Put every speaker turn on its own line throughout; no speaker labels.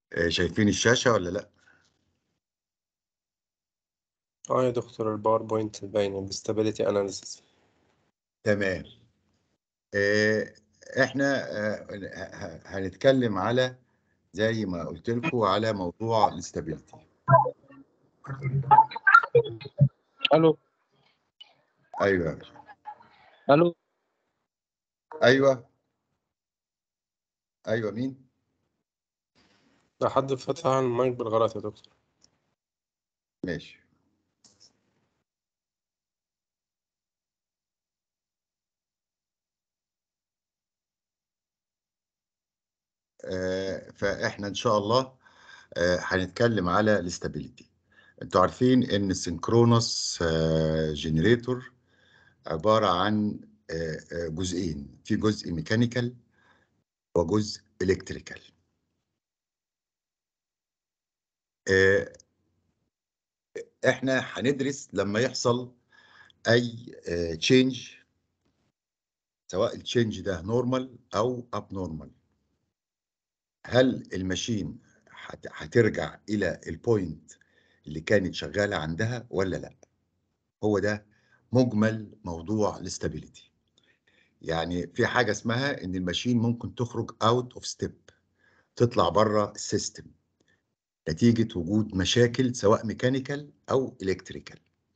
آه، شايفين الشاشة ولا لأ؟
اه يا دكتور الباوربوينت باينة الاستابيليتي اناليسيس
تمام آه، احنا آه، ه- هنتكلم على زي ما قلت لكم على موضوع الاستابيليتي
الو
ايوه
الو
ايوه ايوه مين؟
ده حد فتح على المايك بالغلط يا دكتور
ماشي آه، فاحنا ان شاء الله آه، هنتكلم على الاستابيليتي انتوا عارفين ان السنكرونس جنريتور عبارة عن آه، آه، جزئين في جزء ميكانيكال وجزء الكتريكال احنا هندرس لما يحصل اي تشينج سواء التشينج ده نورمال او اب نورمال هل الماشين هت- هترجع الى البوينت اللي كانت شغاله عندها ولا لا هو ده مجمل موضوع الاستابيليتي يعني في حاجه اسمها ان الماشين ممكن تخرج اوت اوف ستيب تطلع بره السيستم نتيجه وجود مشاكل سواء ميكانيكال او الكتريكال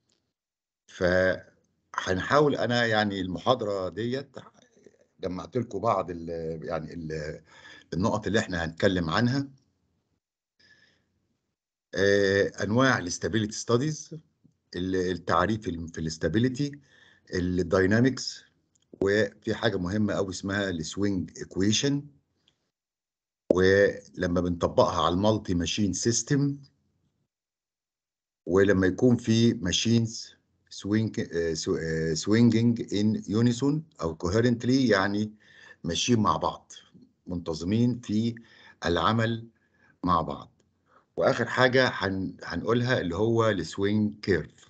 فهنحاول انا يعني المحاضره ديت جمعت لكم بعض ال يعني ال النقط اللي احنا هنتكلم عنها آه، انواع الاستابيليتي ستاديز التعريف الم- في الاستابيليتي الداينامكس وفي حاجه مهمه قوي اسمها السوينج ايكويشن ولما بنطبقها على المالتي ماشين سيستم ولما يكون في ماشينز سوينج سوينجينج ان يونيسون او كوهيرنتلي يعني ماشيين مع بعض منتظمين في العمل مع بعض واخر حاجه هن هنقولها اللي هو السوينج كيرف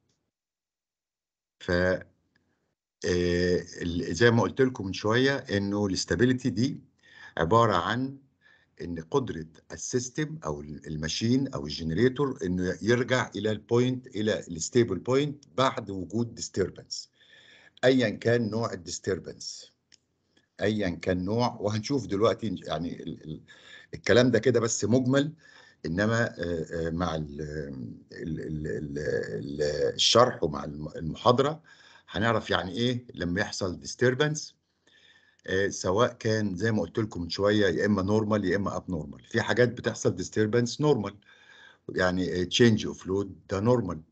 ف آه، ال- زي ما قلت لكم من شويه انه الاستابيليتي دي عباره عن ان قدره السيستم او ال- الماشين او الجنريتور انه يرجع الى البوينت الى الستيبل بوينت بعد وجود ديستربنس ايا كان نوع الديستربنس ايا كان نوع وهنشوف دلوقتي يعني ال ال الكلام ده كده بس مجمل انما آه، آه، مع ال ال ال ال ال الشرح ومع الم- المحاضره هنعرف يعني ايه لما يحصل ديستربنس سواء كان زي ما قلت لكم من شويه يا اما نورمال يا اما اب نورمال في حاجات بتحصل ديستربنس نورمال يعني تشينج اوف لود ده نورمال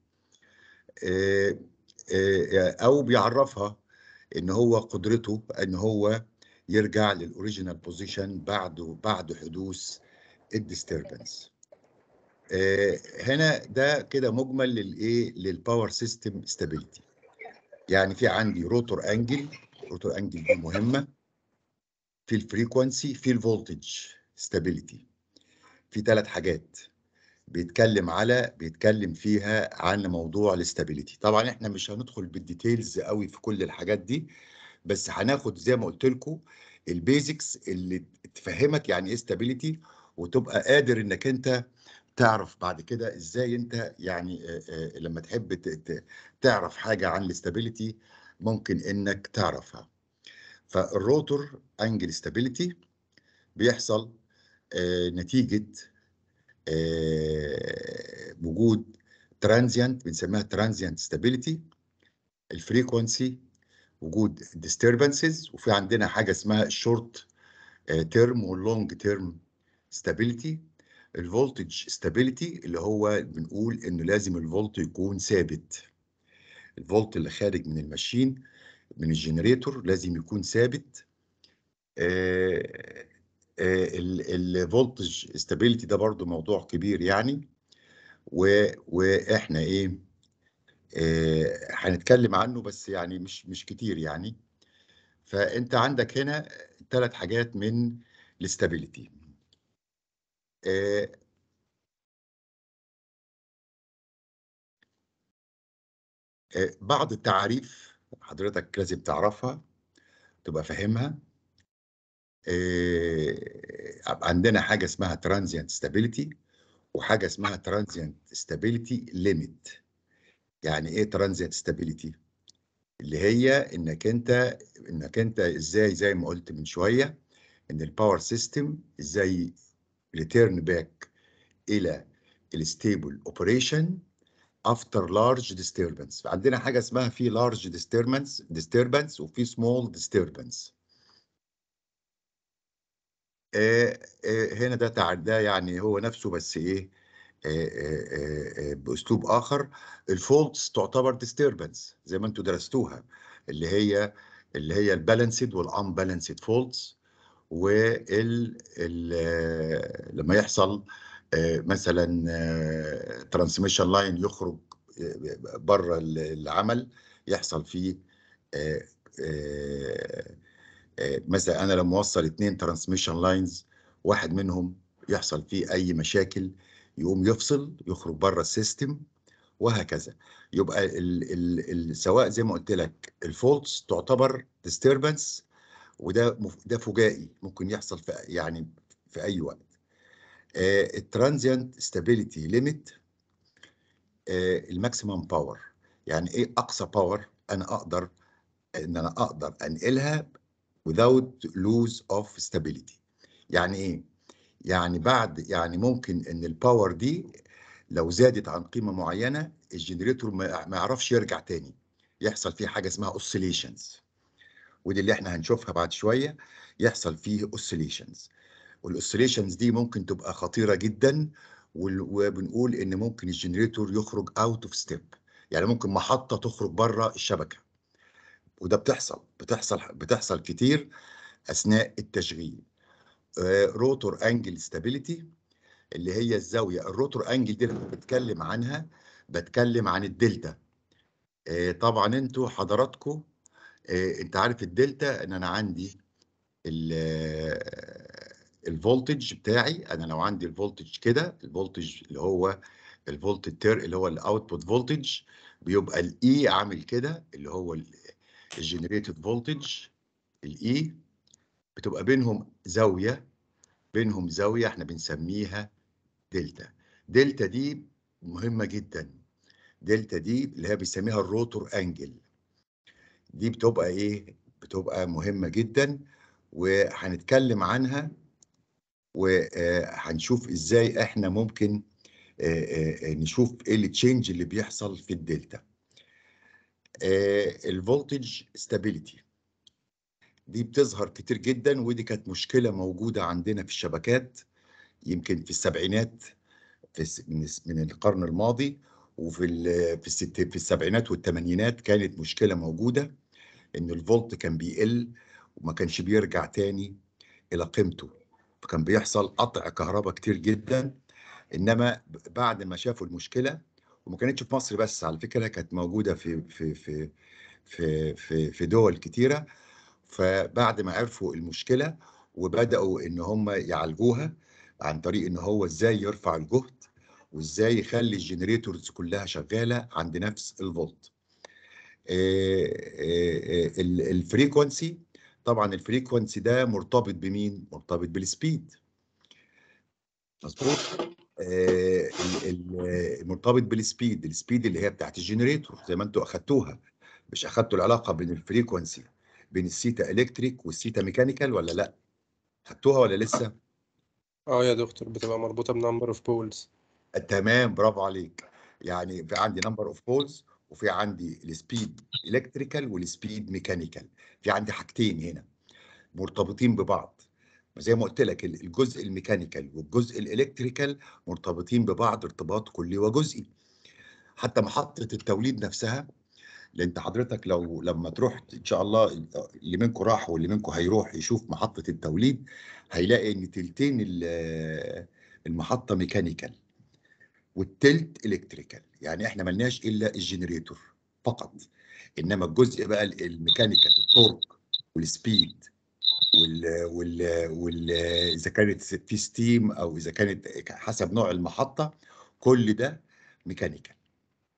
او بيعرفها ان هو قدرته ان هو يرجع للاوريجينال بوزيشن بعد بعد حدوث الديستربنس هنا ده كده مجمل للايه للباور سيستم ستابيليتي يعني في عندي روتور انجل روتور انجل دي مهمه في الفريكونسي في الفولتج ستابيليتي في ثلاث حاجات بيتكلم على بيتكلم فيها عن موضوع الاستابيليتي طبعا احنا مش هندخل بالديتيلز قوي في كل الحاجات دي بس هناخد زي ما قلت لكم البيزكس اللي تفهمك يعني ايه استابيليتي وتبقى قادر انك انت تعرف بعد كده ازاي انت يعني آه، آه، لما تحب ت- ت- تعرف حاجه عن الاستابيليتي ممكن انك تعرفها فالروتور انجل ستابيليتي بيحصل آه، نتيجه آه، وجود ترانزيانت بنسميها ترانزيانت ستابيليتي الفريكونسي وجود disturbances وفي عندنا حاجه اسمها الشورت تيرم واللونج تيرم ستابيليتي الفولتج ستابيليتي اللي هو بنقول انه لازم الفولت يكون ثابت الفولت اللي خارج من الماشين من الجنريتور لازم يكون ثابت الفولتج ستابيليتي ده برضو موضوع كبير يعني و واحنا ايه آه، هنتكلم عنه بس يعني مش مش كتير يعني فانت عندك هنا ثلاث حاجات من الاستابيليتي بعض التعاريف حضرتك لازم تعرفها تبقى فاهمها آه، عندنا حاجه اسمها ترانزيانت ستابيليتي وحاجه اسمها ترانزيانت ستابيليتي ليميت يعني ايه ترانزيانت ستابيليتي اللي هي انك انت انك انت ازاي زي ما قلت من شويه ان الباور سيستم ازاي ريتيرن باك الى الستيبل اوبريشن after large disturbance عندنا حاجه اسمها في large disturbance disturbance وفي small disturbance آه آه هنا ده تع... ده يعني هو نفسه بس ايه آه باسلوب اخر الفولتس تعتبر disturbance زي ما انتم درستوها اللي هي اللي هي البالانسد والانبالانسد فولتس وال ال لما يحصل مثلا ترانسميشن لاين يخرج بره العمل يحصل فيه مثلا انا لما اوصل اثنين ترانسميشن لاينز واحد منهم يحصل فيه اي مشاكل يقوم يفصل يخرج بره السيستم وهكذا يبقى ال ال ال سواء زي ما قلت لك الفولتس تعتبر ديستربنس وده ده فجائي ممكن يحصل في يعني في اي وقت الترانزيانت ستابيليتي ليميت الماكسيمم باور يعني ايه اقصى باور انا اقدر ان انا اقدر انقلها without lose of stability يعني ايه يعني بعد يعني ممكن ان الباور دي لو زادت عن قيمه معينه الجنريتور ما يعرفش يرجع تاني يحصل فيه حاجه اسمها اوسيليشنز ودي اللي احنا هنشوفها بعد شويه يحصل فيه اوسيليشنز والاوسيليشنز دي ممكن تبقى خطيره جدا وبنقول ان ممكن الجنريتور يخرج اوت اوف ستيب يعني ممكن محطه تخرج بره الشبكه وده بتحصل بتحصل بتحصل كتير اثناء التشغيل روتور انجل ستابيليتي اللي هي الزاويه الروتور انجل دي اللي بتكلم عنها بتكلم عن الدلتا طبعا انتوا حضراتكم انت عارف الدلتا ان انا عندي الفولتج بتاعي انا لو عندي الفولتج كده الفولتج اللي هو الفولتج تير اللي هو الاوتبوت فولتج بيبقى الاي عامل كده اللي هو الجنريتد فولتج الاي بتبقى بينهم زاويه بينهم زاويه احنا بنسميها دلتا دلتا دي مهمه جدا دلتا دي اللي هي بيسميها الروتور انجل دي بتبقى ايه بتبقى مهمه جدا وهنتكلم عنها وهنشوف ازاي احنا ممكن نشوف ايه التشينج اللي بيحصل في الدلتا الفولتج ستابيليتي دي بتظهر كتير جدا ودي كانت مشكله موجوده عندنا في الشبكات يمكن في السبعينات في من القرن الماضي وفي في الست في السبعينات والثمانينات كانت مشكله موجوده ان الفولت كان بيقل وما كانش بيرجع تاني الى قيمته فكان بيحصل قطع كهرباء كتير جدا انما بعد ما شافوا المشكله وما كانتش في مصر بس على فكره كانت موجوده في في في في في, في دول كتيره فبعد ما عرفوا المشكله وبداوا ان هم يعالجوها عن طريق ان هو ازاي يرفع الجهد وازاي يخلي الجنريتورز كلها شغاله عند نفس الفولت الفريكونسي طبعا الفريكونسي ده مرتبط بمين مرتبط بالسبيد مظبوط آه مرتبط بالسبيد السبيد اللي هي بتاعت الجنريتور زي ما انتوا اخدتوها مش اخدتوا العلاقه بين الفريكونسي بين السيتا الكتريك والسيتا ميكانيكال ولا لا خدتوها ولا لسه
اه يا دكتور بتبقى مربوطه بنمبر اوف بولز
تمام برافو عليك يعني في عندي نمبر اوف بولز وفي عندي السبيد الكتريكال والسبيد ميكانيكال في عندي حاجتين هنا مرتبطين ببعض زي ما قلت لك الجزء الميكانيكال والجزء الالكتريكال مرتبطين ببعض ارتباط كلي وجزئي حتى محطه التوليد نفسها لان حضرتك لو لما تروح ان شاء الله اللي منكم راح واللي منكم هيروح يشوف محطه التوليد هيلاقي ان تلتين المحطه ميكانيكال والتلت الكتريكال يعني احنا ملناش الا الجنريتور فقط انما الجزء بقى الميكانيكال التورك والسبيد وال وال وال اذا كانت في ستيم او اذا كانت حسب نوع المحطه كل ده ميكانيكال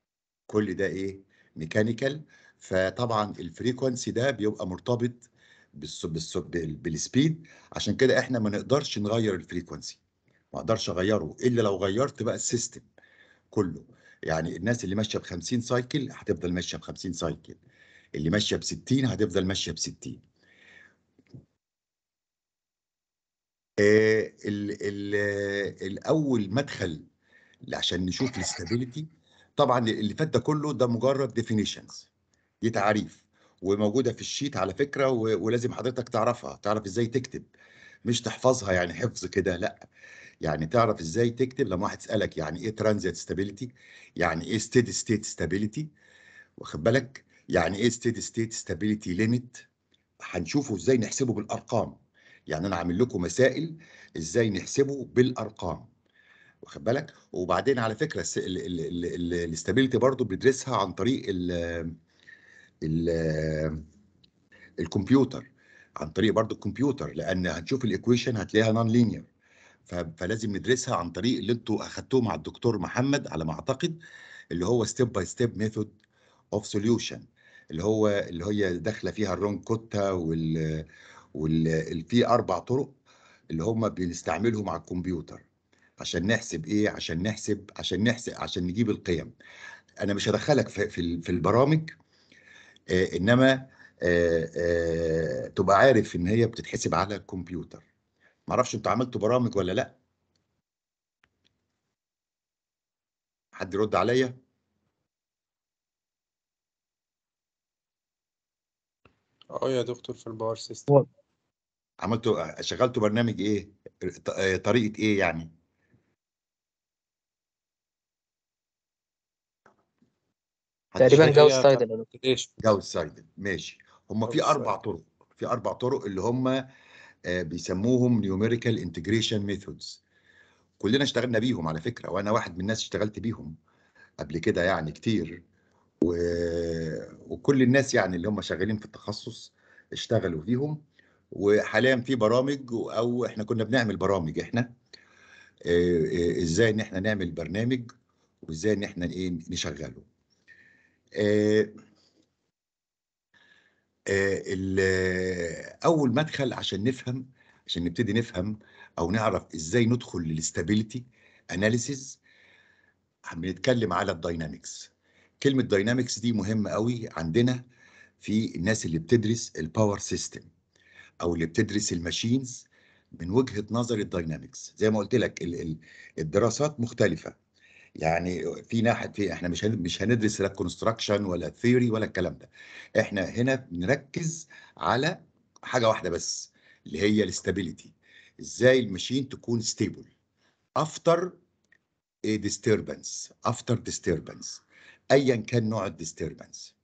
كل ده ايه ميكانيكال فطبعا الفريكونسي ده بيبقى مرتبط بالس... بالس... بال... بالسبيد عشان كده احنا ما نقدرش نغير الفريكونسي ما اقدرش اغيره الا لو غيرت بقى السيستم كله يعني الناس اللي ماشيه ب 50 سايكل هتفضل ماشيه ب 50 سايكل اللي ماشيه ب 60 هتفضل ماشيه ب 60 آه ال ال الاول مدخل عشان نشوف الاستابيليتي طبعا اللي فات ده كله ده مجرد ديفينيشنز دي تعريف وموجوده في الشيت على فكره و- ولازم حضرتك تعرفها تعرف ازاي تكتب مش تحفظها يعني حفظ كده لا يعني تعرف ازاي تكتب لما واحد يسالك يعني ايه ترانزيت ستابيليتي يعني ايه ستيدي ستيت ستابيليتي واخد بالك يعني ايه ستيدي ستيت ستابيليتي ليميت هنشوفه ازاي نحسبه بالارقام يعني انا عامل لكم مسائل ازاي نحسبه بالارقام واخد بالك وبعدين على فكره الاستابيليتي برضو بندرسها عن طريق ال ال الكمبيوتر عن طريق برضو الكمبيوتر لان هنشوف الايكويشن هتلاقيها نون لينير فلازم ندرسها عن طريق اللي انتوا اخدتوه مع الدكتور محمد على ما اعتقد اللي هو ستيب باي ستيب ميثود اوف سوليوشن اللي هو اللي هي داخله فيها الرون كوتا وال وال في اربع طرق اللي هم بنستعملهم على الكمبيوتر عشان نحسب ايه عشان نحسب عشان نحسب عشان نجيب القيم انا مش هدخلك في في, في البرامج آه انما آه آه تبقى عارف ان هي بتتحسب على الكمبيوتر معرفش انتوا عملتوا برامج ولا لا حد يرد عليا
اه يا دكتور في الباور سيستم
عملتوا شغلتوا برنامج ايه ط- آه، طريقه ايه يعني حد
تقريبا
شايف؟
جاوس
هي
تايدل يا دكتور
calculation.
جوز سايدل ماشي هم في
جوز
اربع
سايدل.
طرق في اربع طرق اللي هم آه، بيسموهم نيوميريكال انتجريشن ميثودز كلنا اشتغلنا بيهم على فكره وانا واحد من الناس اشتغلت بيهم قبل كده يعني كتير و... وكل الناس يعني اللي هم شغالين في التخصص اشتغلوا فيهم وحاليا في برامج او احنا كنا بنعمل برامج احنا آه، آه، ازاي ان احنا نعمل برنامج وازاي ان احنا ايه نشغله آه، آه، ال- اول مدخل عشان نفهم عشان نبتدي نفهم او نعرف ازاي ندخل للاستابيليتي اناليسيز بنتكلم على الداينامكس كلمه داينامكس دي مهمه قوي عندنا في الناس اللي بتدرس الباور سيستم او اللي بتدرس الماشينز من وجهه نظر الداينامكس زي ما قلت لك ال- ال- الدراسات مختلفه يعني في ناحيه في احنا مش هن- مش هندرس لا كونستراكشن ولا ثيوري ولا الكلام ده احنا هنا بنركز على حاجه واحده بس اللي هي الاستابيليتي ازاي الماشين تكون ستيبل افتر disturbance افتر disturbance ايا كان نوع الديستربنس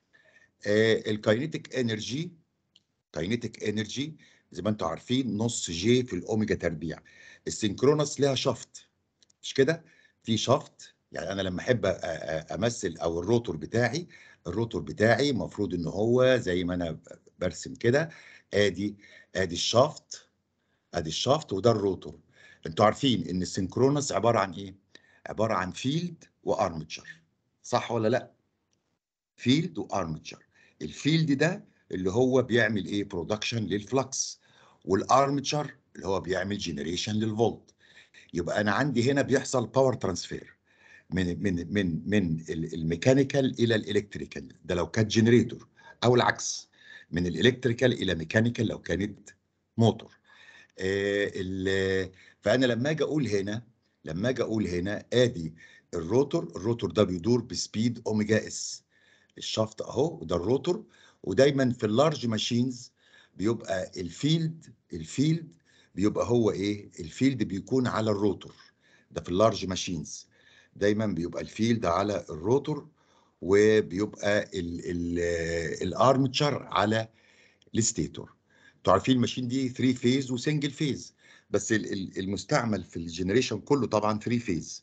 الكاينيتيك انرجي كاينيتيك انرجي زي ما انتم عارفين نص جي في الاوميجا تربيع السينكرونس لها شفط مش كده في شفط يعني انا لما احب أ- أ- امثل او الروتور بتاعي الروتور بتاعي المفروض ان هو زي ما انا برسم كده ادي ادي الشافت ادي الشافت وده الروتور انتوا عارفين ان السينكرونس عباره عن ايه عباره عن فيلد وارمتشر صح ولا لا فيلد وارمتشر الفيلد ده اللي هو بيعمل ايه برودكشن للفلكس والارمتشر اللي هو بيعمل جنريشن للفولت يبقى انا عندي هنا بيحصل باور ترانسفير من من من من ال- الميكانيكال الى الالكتريكال ده لو كانت جنريتور او العكس من الالكتريكال الى ميكانيكال لو كانت موتور آه، ال- فانا لما اجي اقول هنا لما اجي اقول هنا ادي الروتور الروتور ده بيدور بسبيد اوميجا اس الشافت اهو وده الروتور ودايما في اللارج ماشينز بيبقى الفيلد الفيلد بيبقى هو ايه الفيلد بيكون على الروتور ده في اللارج ماشينز دايما بيبقى الفيلد على الروتور وبيبقى ال- ال- الارمتشر على الستيتور انتوا عارفين الماشين دي 3 فيز وسنجل فيز بس ال- ال- المستعمل في الجنريشن كله طبعا 3 فيز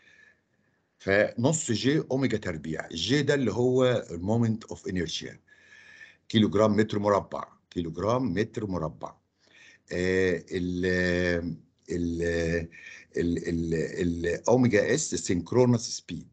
فنص جي اوميجا تربيع الجي ده اللي هو المومنت اوف انيرشيا كيلو جرام متر مربع كيلو جرام متر مربع آه ال ال ال ال الاوميجا اس سينكرونس سبيد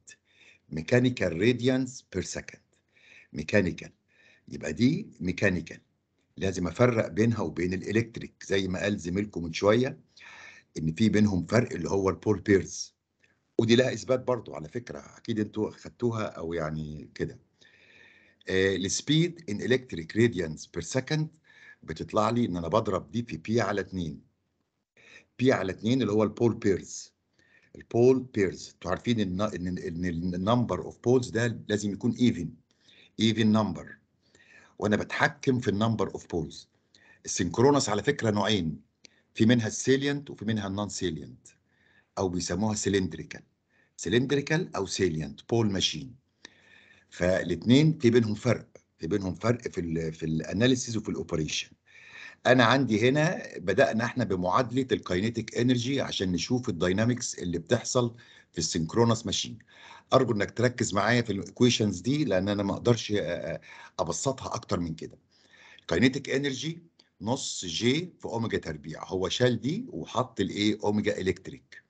ميكانيكال راديانس بير سكند ميكانيكال يبقى دي ميكانيكال لازم افرق بينها وبين الالكتريك زي ما قال زميلكم من شويه ان في بينهم فرق اللي هو البول بيرز ودي لها اثبات برضو على فكره اكيد انتوا خدتوها او يعني كده السبيد ان الكتريك راديانس بير سكند بتطلع لي ان انا بضرب دي في بي على 2 بي على 2 اللي هو البول بيرز البول بيرز انتوا عارفين ان ان ان النمبر اوف بولز ده لازم يكون ايفن ايفن نمبر وانا بتحكم في النمبر اوف بولز السنكرونس على فكره نوعين في منها السيليانت وفي منها النون سيليانت او بيسموها سلندريكال سلندريكال او سيليانت بول ماشين فالاثنين في بينهم فرق في بينهم فرق في ال في الاناليسيز وفي الاوبريشن انا عندي هنا بدانا احنا بمعادله الكاينيتيك انرجي عشان نشوف الداينامكس اللي بتحصل في السنكرونس ماشين ارجو انك تركز معايا في الايكويشنز دي لان انا ما اقدرش ابسطها اكتر من كده كاينيتيك انرجي نص جي في اوميجا تربيع هو شال دي وحط الايه اوميجا الكتريك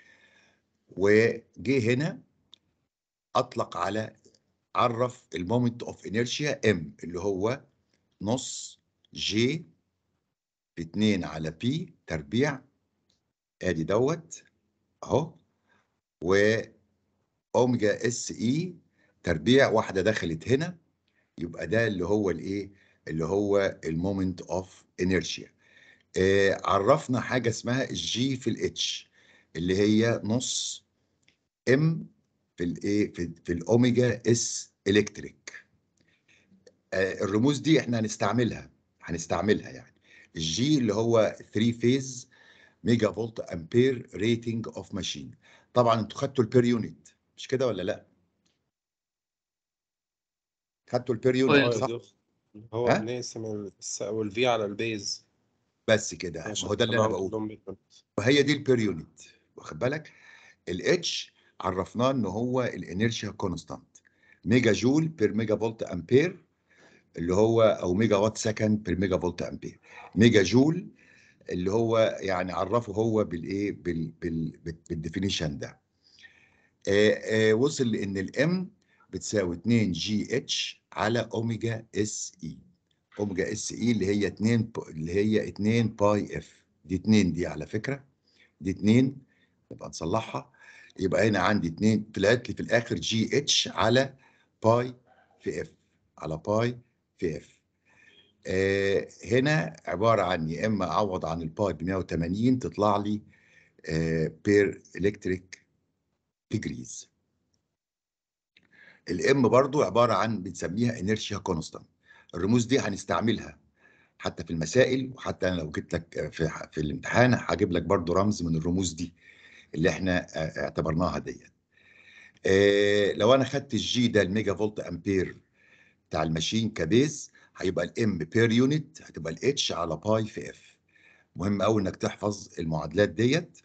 وجه هنا اطلق على عرف المومنت اوف انيرشيا ام اللي هو نص جي في 2 على بي تربيع ادي دوت اهو و اوميجا اس اي تربيع واحده دخلت هنا يبقى ده اللي هو الايه اللي هو المومنت اوف انيرشيا آه عرفنا حاجه اسمها الجي في الاتش اللي هي نص ام في الايه في, في الاوميجا اس الكتريك آه الرموز دي احنا هنستعملها هنستعملها يعني الجي اللي هو 3 فيز ميجا فولت امبير ريتنج اوف ماشين طبعا انتوا خدتوا البير يونت مش كده ولا لا خدتوا البير يونت
اه
صح
يا دكتور هو
ها؟
بنقسم الس- والفي على البيز
بس كده ما
عشان
هو ده اللي انا
طبعاً
بقوله
كلهم بيكونوا-
وهي دي البير يونت واخد بالك الاتش عرفناه ان هو الانيرشيا كونستانت ميجا جول بير ميجا فولت امبير اللي هو او ميجا وات سكند بير ميجا فولت امبير ميجا جول اللي هو يعني عرفه هو بالايه بال بال بالديفينيشن ده آه آه وصل لان الام بتساوي 2 جي اتش على اوميجا اس اي اوميجا اس اي اللي هي 2 ب- اللي هي 2 باي اف دي 2 دي على فكره دي 2 نبقى نصلحها يبقى هنا عندي 2 طلعت لي في الاخر جي اتش على باي في اف على باي في اف آه هنا عباره عن يا اما اعوض عن الباي ب 180 تطلع لي بير الكتريك ديجريز الام برضو عباره عن بنسميها انيرشيا كونستانت الرموز دي هنستعملها حتى في المسائل وحتى انا لو جبت لك في في الامتحان هجيب لك برضو رمز من الرموز دي اللي احنا آه، اعتبرناها ديت آه، لو انا خدت الجي ده الميجا فولت امبير بتاع الماشين كبيز هيبقى الام بير يونت هتبقى الاتش على باي في اف مهم قوي انك تحفظ المعادلات ديت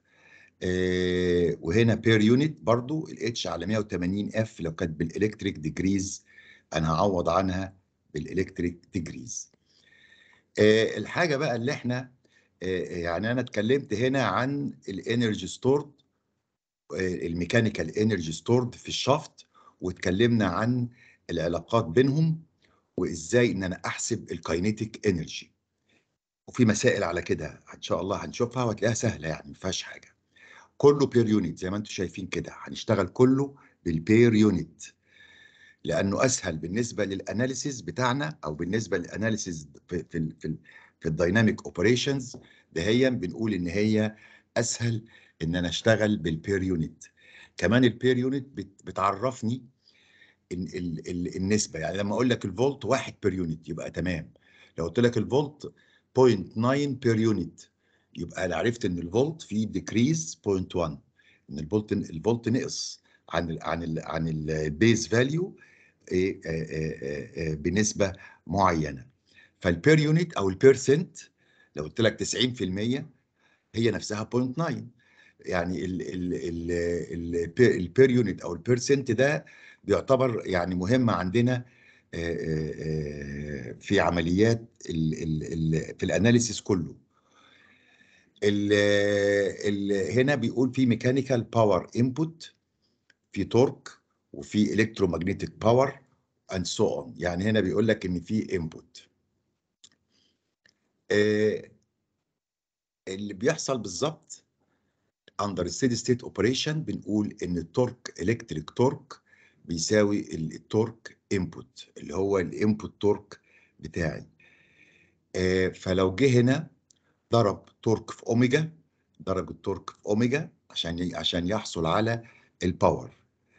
آه، وهنا بير يونت برضو الاتش على 180 اف لو كانت بالالكتريك ديجريز انا هعوض عنها بالالكتريك ديجريز آه، الحاجه بقى اللي احنا آه، يعني انا اتكلمت هنا عن الانرجي ستورد الميكانيكال انرجي ستورد في الشافت واتكلمنا عن العلاقات بينهم وازاي ان انا احسب الكاينيتيك انرجي وفي مسائل على كده ان شاء الله هنشوفها وهتلاقيها سهله يعني ما فيهاش حاجه كله بير يونت زي ما انتم شايفين كده هنشتغل كله بالبير يونت لانه اسهل بالنسبه للاناليسيز بتاعنا او بالنسبه للاناليسيز في في ال- في, ال- في الدايناميك اوبريشنز ده هي بنقول ان هي اسهل ان انا اشتغل بالبير يونت كمان البير يونت بت- بتعرفني ال ال ال النسبه يعني لما اقول لك الفولت 1 بير يونت يبقى تمام لو قلت لك الفولت 0.9 بير يونت يبقى انا عرفت ان الفولت فيه ديكريز 0.1 ان الفولت الفولت نقص عن ال عن ال عن البيز فاليو إيه، آه، آه، آه، بنسبه معينه فالبير يونت او البيرسنت لو قلت لك 90% هي نفسها 0.9 يعني ال ال ال البير يونت او البيرسنت ده بيعتبر يعني مهم عندنا آه، آه، آه، في عمليات ال ال ال في الاناليسيس كله ال ال هنا بيقول في ميكانيكال باور انبوت في تورك وفي الكترومagnetic باور اند سو اون يعني هنا بيقول لك ان في انبوت آه، اللي بيحصل بالظبط اندر ستيدي ستيت اوبريشن بنقول ان التورك الكتريك تورك بيساوي التورك انبوت اللي هو الانبوت تورك بتاعي آه، فلو جه هنا ضرب تورك في اوميجا ضرب التورك في اوميجا عشان ي- عشان يحصل على الباور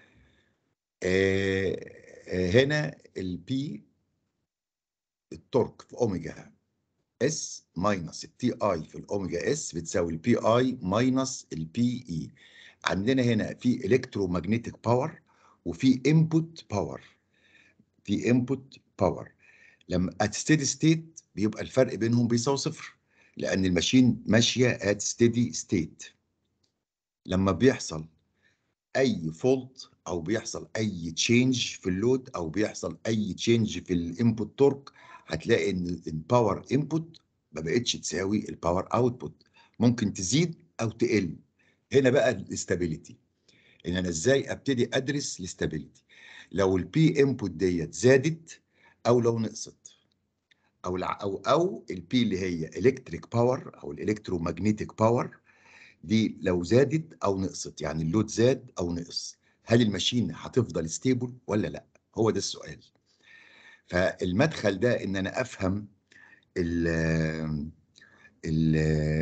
آه، آه، هنا البي التورك في اوميجا اس ماينس التي اي في الاوميجا اس بتساوي البي اي ماينس البي اي عندنا هنا في الكترومagnetic باور وفي انبوت باور في انبوت باور لما ات ستيدي ستيت بيبقى الفرق بينهم بيساوي صفر لان الماشين ماشيه ات ستيدي ستيت لما بيحصل اي فولت او بيحصل اي تشينج في اللود او بيحصل اي تشينج في الانبوت تورك هتلاقي ان الباور انبوت ما بقتش تساوي الباور اوتبوت ممكن تزيد او تقل هنا بقى الاستابيليتي ان انا ازاي ابتدي ادرس الاستابيليتي لو البي انبوت ديت زادت او لو نقصت او الع- او او البي اللي هي الكتريك باور او الالكترومagnetic باور دي لو زادت او نقصت يعني اللود زاد او نقص هل الماشين هتفضل ستيبل ولا لا هو ده السؤال فالمدخل ده ان انا افهم ال ال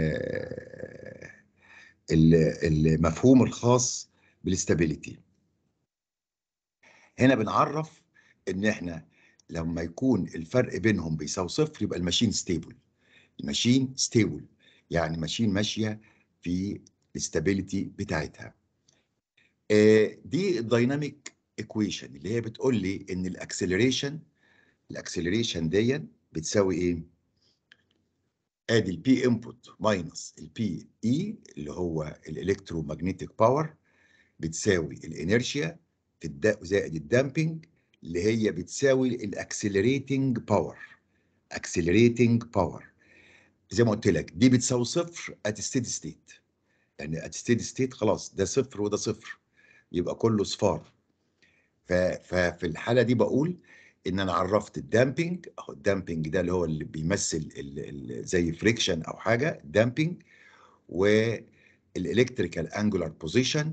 ال- المفهوم الخاص بالاستابيليتي هنا بنعرف ان احنا لما يكون الفرق بينهم بيساوي صفر يبقى الماشين ستيبل الماشين ستيبل يعني ماشين ماشيه في الاستابيليتي بتاعتها آه، دي الدايناميك ايكويشن اللي هي بتقول لي ان الاكسلريشن الاكسلريشن دي بتساوي ايه ادي البي انبوت ماينس البي اي اللي هو الالكترومagnetic باور بتساوي الانرشيا في الدا زائد الدامبنج اللي هي بتساوي الاكسلريتنج باور اكسلريتنج باور زي ما قلت لك دي بتساوي صفر ات ستيدي ستيت يعني ات ستيدي ستيت خلاص ده صفر وده صفر يبقى كله صفار ف- ففي الحاله دي بقول ان انا عرفت الدامبنج اهو الدامبنج ده اللي هو اللي بيمثل ال ال زي فريكشن او حاجه دامبنج والالكتريكال انجولار بوزيشن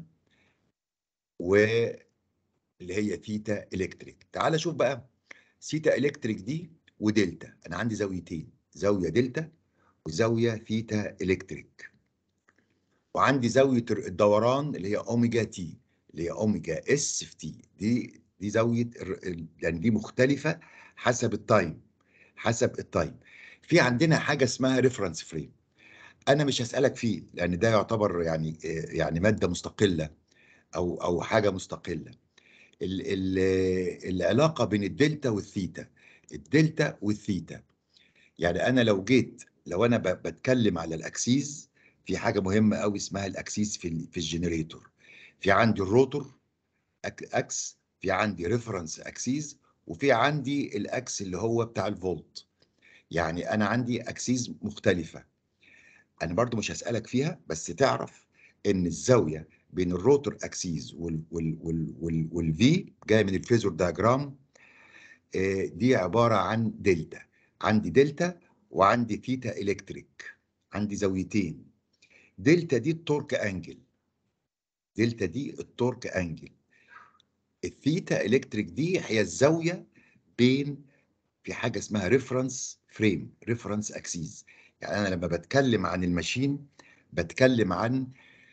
واللي هي ثيتا الكتريك تعال شوف بقى ثيتا الكتريك دي ودلتا انا عندي زاويتين زاويه دلتا وزاويه ثيتا الكتريك وعندي زاويه الدوران اللي هي اوميجا تي اللي هي اوميجا اس في تي دي دي زاويه الر- ال- يعني دي مختلفه حسب التايم حسب التايم في عندنا حاجه اسمها ريفرنس فريم انا مش هسالك فيه لان ده يعتبر يعني آه، يعني ماده مستقله او او حاجه مستقله ال ال العلاقه بين الدلتا والثيتا الدلتا والثيتا يعني انا لو جيت لو انا ب- بتكلم على الاكسيس في حاجه مهمه قوي اسمها الاكسيس في ال- في الجنريتور في عندي الروتور أك- اكس في عندي ريفرنس اكسيس وفي عندي الاكس اللي هو بتاع الفولت يعني انا عندي اكسيس مختلفه انا برضو مش هسالك فيها بس تعرف ان الزاويه بين الروتور اكسيس وال وال وال وال والفي جايه من الفيزور دايجرام آه، دي عباره عن دلتا عندي دلتا وعندي ثيتا الكتريك عندي زاويتين دلتا دي التورك انجل دلتا دي التورك انجل الثيتا الكتريك دي هي الزاويه بين في حاجه اسمها ريفرنس فريم ريفرنس اكسيس يعني انا لما بتكلم عن الماشين بتكلم عن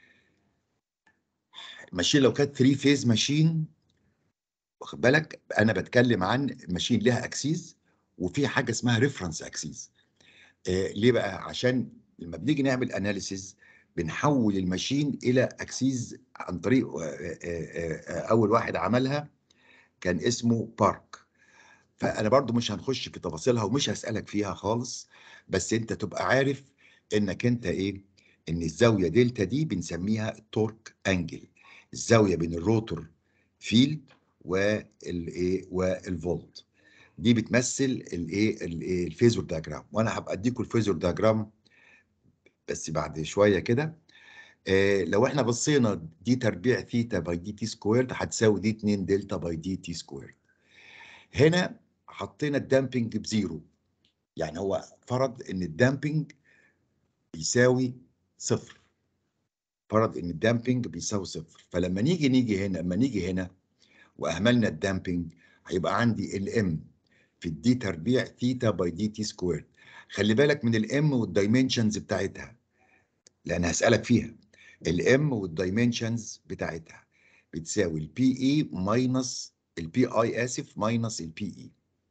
ماشين لو كانت 3 فيز ماشين واخد بالك انا بتكلم عن ماشين لها اكسيس وفي حاجه اسمها ريفرنس اكسيس آه ليه بقى عشان لما بنيجي نعمل اناليسيز بنحول الماشين الى اكسيس عن طريق آه آه آه آه اول واحد عملها كان اسمه بارك فانا برضو مش هنخش في تفاصيلها ومش هسالك فيها خالص بس انت تبقى عارف انك انت ايه ان الزاويه دلتا دي بنسميها التورك انجل الزاويه بين الروتور فيلد والايه والفولت دي بتمثل الايه الايه الفيزور دايجرام وانا هبقى اديكم الفيزور دايجرام بس بعد شويه كده آه لو احنا بصينا دي تربيع ثيتا باي دي تي سكويرد هتساوي دي 2 دلتا باي دي تي سكويرد هنا حطينا الدامبنج بزيرو يعني هو فرض ان الدامبنج بيساوي صفر فرض ان الدامبنج بيساوي صفر فلما نيجي نيجي هنا لما نيجي هنا واهملنا الدامبنج هيبقى عندي الام في الدي تربيع ثيتا باي دي تي سكوير خلي بالك من الام والدايمنشنز بتاعتها لان هسالك فيها الام والدايمنشنز بتاعتها بتساوي البي اي ماينس البي اي اسف ماينس البي اي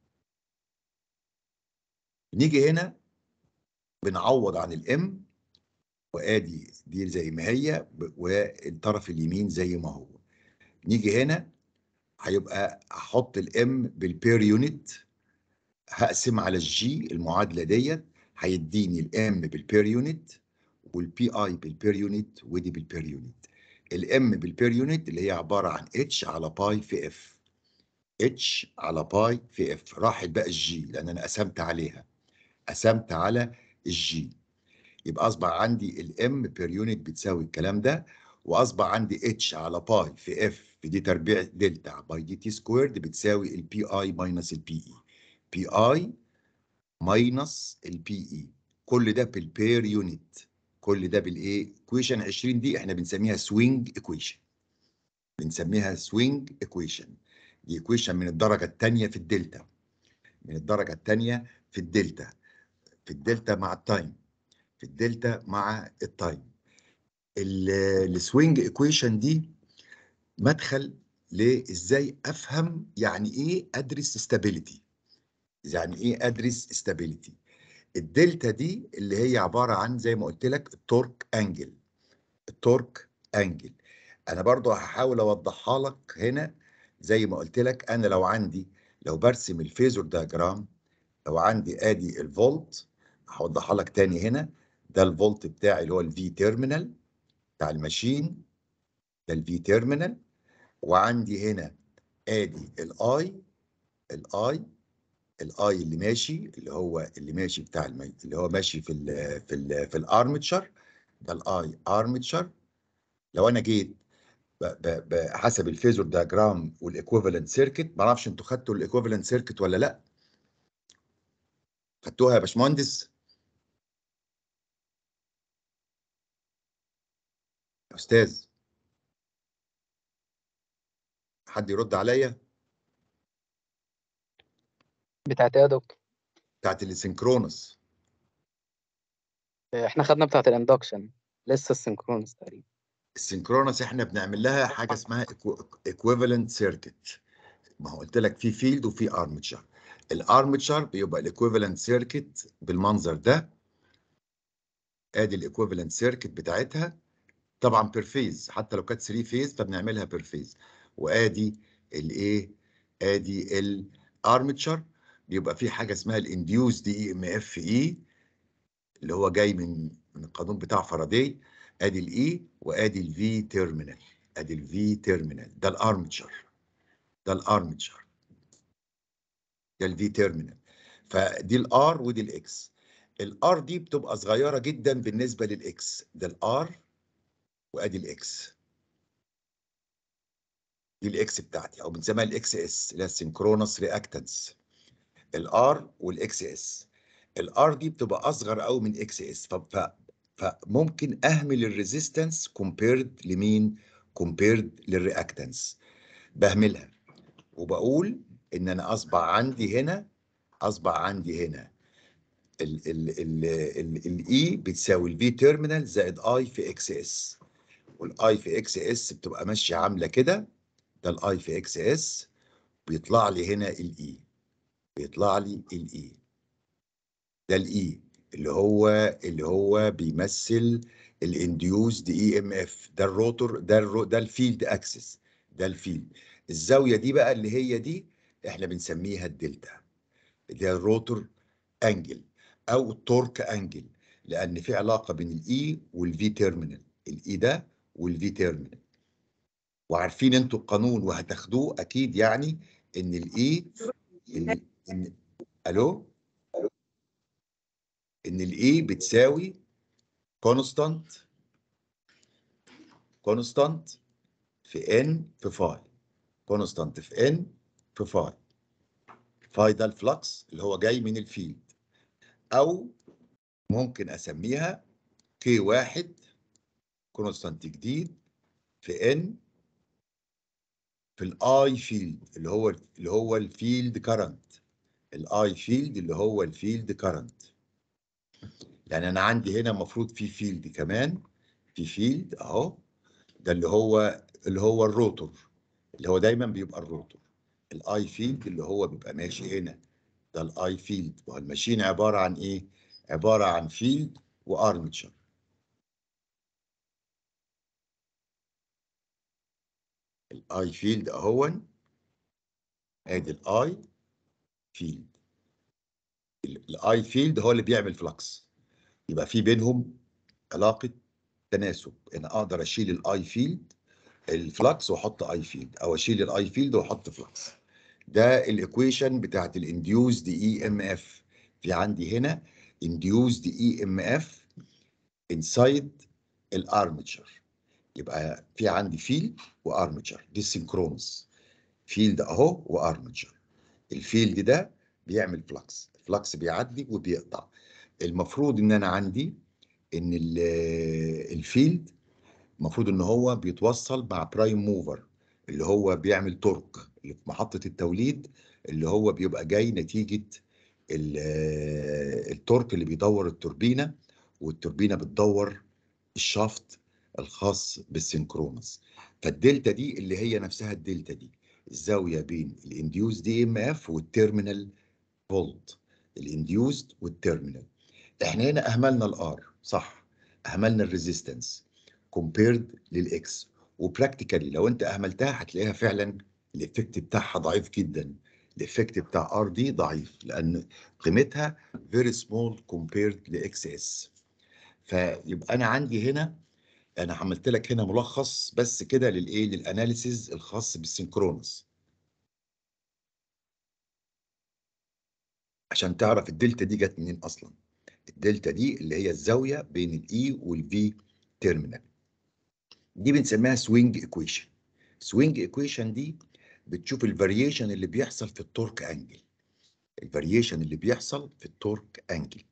نيجي هنا بنعوض عن الام وادي دي زي ما هي ب- والطرف اليمين زي ما هو نيجي هنا هيبقى احط الام بالبير يونت هقسم على الجي المعادله ديت هيديني الام بالبير يونت والبي اي بالبير يونت ودي بالبير يونت الام بالبير يونت اللي هي عباره عن اتش على باي في اف اتش على باي في اف راحت بقى الجي لان انا قسمت عليها قسمت على الجي يبقى اصبح عندي الام بير يونت بتساوي الكلام ده واصبح عندي اتش على باي في اف في دي تربيع دلتا باي دي تي سكويرد بتساوي البي اي ماينس البي اي بي اي ماينس البي اي كل ده بالبير يونت كل ده بالايه ايكويشن 20 دي احنا بنسميها سوينج ايكويشن بنسميها سوينج ايكويشن دي ايكويشن من الدرجه الثانيه في الدلتا من الدرجه الثانيه في الدلتا في الدلتا مع التايم في الدلتا مع التايم السوينج ايكويشن دي مدخل لازاي افهم يعني ايه ادرس ستابيليتي يعني ايه ادرس ستابيليتي الدلتا دي اللي هي عباره عن زي ما قلت لك التورك انجل التورك انجل انا برضو هحاول اوضحها لك هنا زي ما قلت لك انا لو عندي لو برسم الفيزور دياجرام لو عندي ادي الفولت هوضحها لك تاني هنا ده الفولت بتاعي اللي هو الفي تيرمينال بتاع الماشين ده الفي تيرمينال وعندي هنا ادي الاي الاي الاي اللي ماشي اللي هو اللي ماشي بتاع المي... اللي هو ماشي في ال في ال في الارمتشر ده الاي ارمتشر لو انا جيت ب- ب- بحسب الفيزور دياجرام والايكويفالنت سيركت ما اعرفش انتوا خدتوا الايكويفالنت سيركت ولا لا خدتوها يا باشمهندس يا استاذ حد يرد عليا
بتاعت ايه يا دكتور
بتاعت السينكرونس
احنا خدنا بتاعت الاندكشن لسه السنكرونس تقريبا
السينكرونس احنا بنعمل لها حاجه اسمها ايكويفالنت سيركت ما هو قلت لك في فيلد وفي ارمتشر الارمتشر بيبقى الايكويفالنت سيركت بالمنظر ده ادي الايكويفالنت سيركت بتاعتها طبعا بير فيز حتى لو كانت 3 فيز فبنعملها بير فيز وادي الايه ادي الارمتشر بيبقى في حاجه اسمها الانديوس دي اي ام اف اي اللي هو جاي من من القانون بتاع فاراداي ادي الاي وادي الفي تيرمينال ادي الفي تيرمينال ده الارمتشر ده الارمتشر ده الفي تيرمينال فدي الار ودي الاكس الار دي بتبقى صغيره جدا بالنسبه للاكس ده الار وادي الاكس دي الاكس بتاعتي او بنسميها الاكس اس اللي هي السينكرونس رياكتنس الار والاكس اس الار دي بتبقى اصغر قوي من اكس اس فممكن اهمل الريزيستنس كومبيرد لمين كومبيرد للرياكتنس بهملها وبقول ان انا اصبح عندي هنا اصبح عندي هنا الاي بتساوي الفي تيرمينال زائد اي في اكس اس والاي في اكس اس بتبقى ماشيه عامله كده ده الاي في اكس اس بيطلع لي هنا الاي بيطلع لي الاي ده الاي اللي هو اللي هو بيمثل الانديوس دي اي ام اف ده الروتور ده الرو ده الفيلد اكسس ده الفيلد الزاويه دي بقى اللي هي دي احنا بنسميها الدلتا اللي هي الروتور انجل او التورك انجل لان في علاقه بين الاي والفي تيرمينال الاي ده والفي تيرمينال وعارفين انتوا القانون وهتاخدوه اكيد يعني ان الاي ان ان الو ان الاي بتساوي كونستانت كونستانت في ان في فاي كونستانت في ان في فاي فاي ده الفلكس اللي هو جاي من الفيلد او ممكن اسميها كي واحد كونستانت جديد في ان في الاي فيلد اللي هو اللي هو الفيلد كارنت الاي فيلد اللي هو الفيلد كارنت يعني انا عندي هنا المفروض في فيلد كمان في فيلد اهو ده اللي هو اللي هو الروتور اللي هو دايما بيبقى الروتور الاي فيلد اللي هو بيبقى ماشي هنا ده الاي فيلد والماشين عباره عن ايه عباره عن فيلد وارمتشر الاي فيلد اهون ادي الاي فيلد الاي فيلد هو اللي بيعمل فلكس يبقى في بينهم علاقه تناسب انا اقدر اشيل الاي فيلد الفلكس واحط اي فيلد او اشيل الاي فيلد واحط فلكس ده الايكويشن بتاعت الانديوزد اي ام اف في عندي هنا induced اي ام اف انسايد الارمتشر يبقى في عندي فيلد وارمتشر دي سينكرونس فيلد اهو وارمتشر الفيلد ده بيعمل فلكس الفلكس بيعدي وبيقطع المفروض ان انا عندي ان الفيلد المفروض ان هو بيتوصل مع برايم موفر اللي هو بيعمل تورك اللي في محطة التوليد اللي هو بيبقى جاي نتيجة التورك اللي بيدور التوربينة والتوربينة بتدور الشافت الخاص بالسينكرونس فالدلتا دي اللي هي نفسها الدلتا دي الزاوية بين الانديوز دي ام اف والتيرمينال فولت الانديوزد والتيرمينال احنا هنا اهملنا الار صح اهملنا الريزيستنس كومبيرد للاكس وبراكتيكالي لو انت اهملتها هتلاقيها فعلا الايفكت بتاعها ضعيف جدا الايفكت بتاع ار دي ضعيف لان قيمتها فيري سمول كومبيرد لاكس اس فيبقى انا عندي هنا انا عملت لك هنا ملخص بس كده للايه للاناليسيز الخاص بالسينكرونس عشان تعرف الدلتا دي جت منين اصلا الدلتا دي اللي هي الزاويه بين الاي والفي تيرمينال دي بنسميها سوينج ايكويشن سوينج ايكويشن دي بتشوف الفاريشن اللي بيحصل في التورك انجل الفاريشن اللي بيحصل في التورك انجل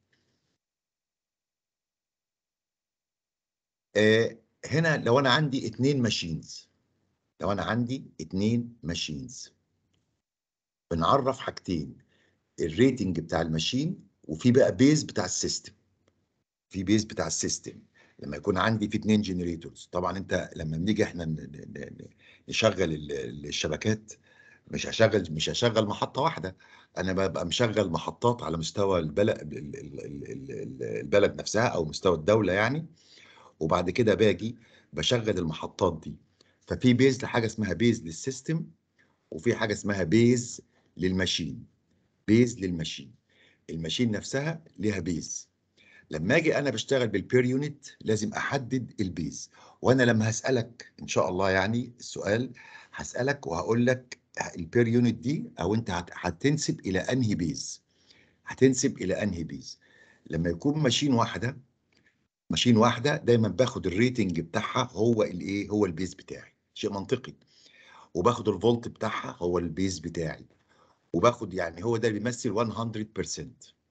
آه هنا لو انا عندي اتنين ماشينز لو انا عندي اتنين ماشينز بنعرف حاجتين الريتنج بتاع الماشين وفي بقى بيز بتاع السيستم في بيز بتاع السيستم لما يكون عندي في اتنين جنريتورز طبعا انت لما بنيجي احنا نشغل الشبكات مش هشغل مش هشغل محطه واحده انا ببقى مشغل محطات على مستوى البلد البلد نفسها او مستوى الدوله يعني وبعد كده باجي بشغل المحطات دي ففي بيز لحاجه اسمها بيز للسيستم وفي حاجه اسمها بيز للماشين بيز للماشين الماشين نفسها ليها بيز لما اجي انا بشتغل بالبير يونت لازم احدد البيز وانا لما هسالك ان شاء الله يعني السؤال هسالك وهقول لك البير يونت دي او انت هتنسب الى انهي بيز هتنسب الى انهي بيز لما يكون ماشين واحده ماشين واحده دايما باخد الريتنج بتاعها هو الايه هو البيز بتاعي شيء منطقي وباخد الفولت بتاعها هو البيز بتاعي وباخد يعني هو ده بيمثل 100%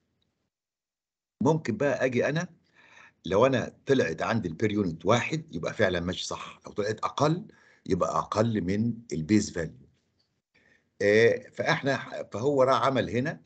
ممكن بقى اجي انا لو انا طلعت عندي البير يونت واحد يبقى فعلا ماشي صح لو طلعت اقل يبقى اقل من البيز فاليو آه فاحنا فهو راح عمل هنا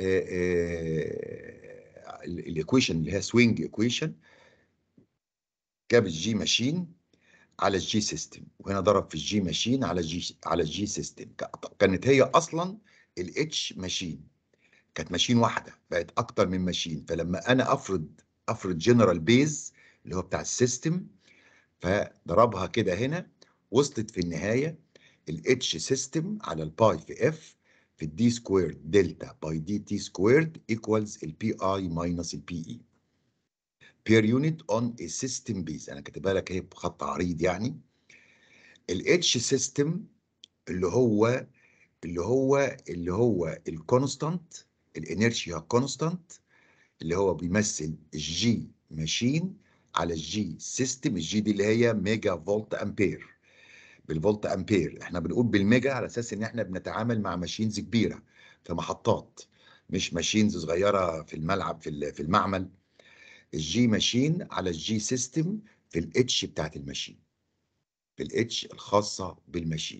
الايكويشن اللي هي سوينج ايكويشن جاب الجي ماشين على الجي سيستم وهنا ضرب في الجي ماشين على الجي على الجي سيستم كانت هي اصلا الاتش ماشين كانت ماشين واحده بقت اكتر من ماشين فلما انا افرض افرض جنرال بيز اللي هو بتاع السيستم فضربها كده هنا وصلت في النهايه الاتش سيستم على الباي في اف في الدي سكويرد دلتا باي دي تي سكويرد ايكوالز البي اي ماينس البي اي بير يونت اون ا سيستم بيز انا كاتبها لك اهي بخط عريض يعني الاتش سيستم اللي هو اللي هو اللي هو الكونستانت الانيرشيا كونستانت اللي هو بيمثل الجي ماشين على الجي سيستم الجي دي اللي هي ميجا فولت امبير بالفولت امبير احنا بنقول بالميجا على اساس ان احنا بنتعامل مع ماشينز كبيره في محطات مش ماشينز صغيره في الملعب في ال- في المعمل الجي ماشين على الجي سيستم في الاتش بتاعت الماشين في الاتش الخاصه بالماشين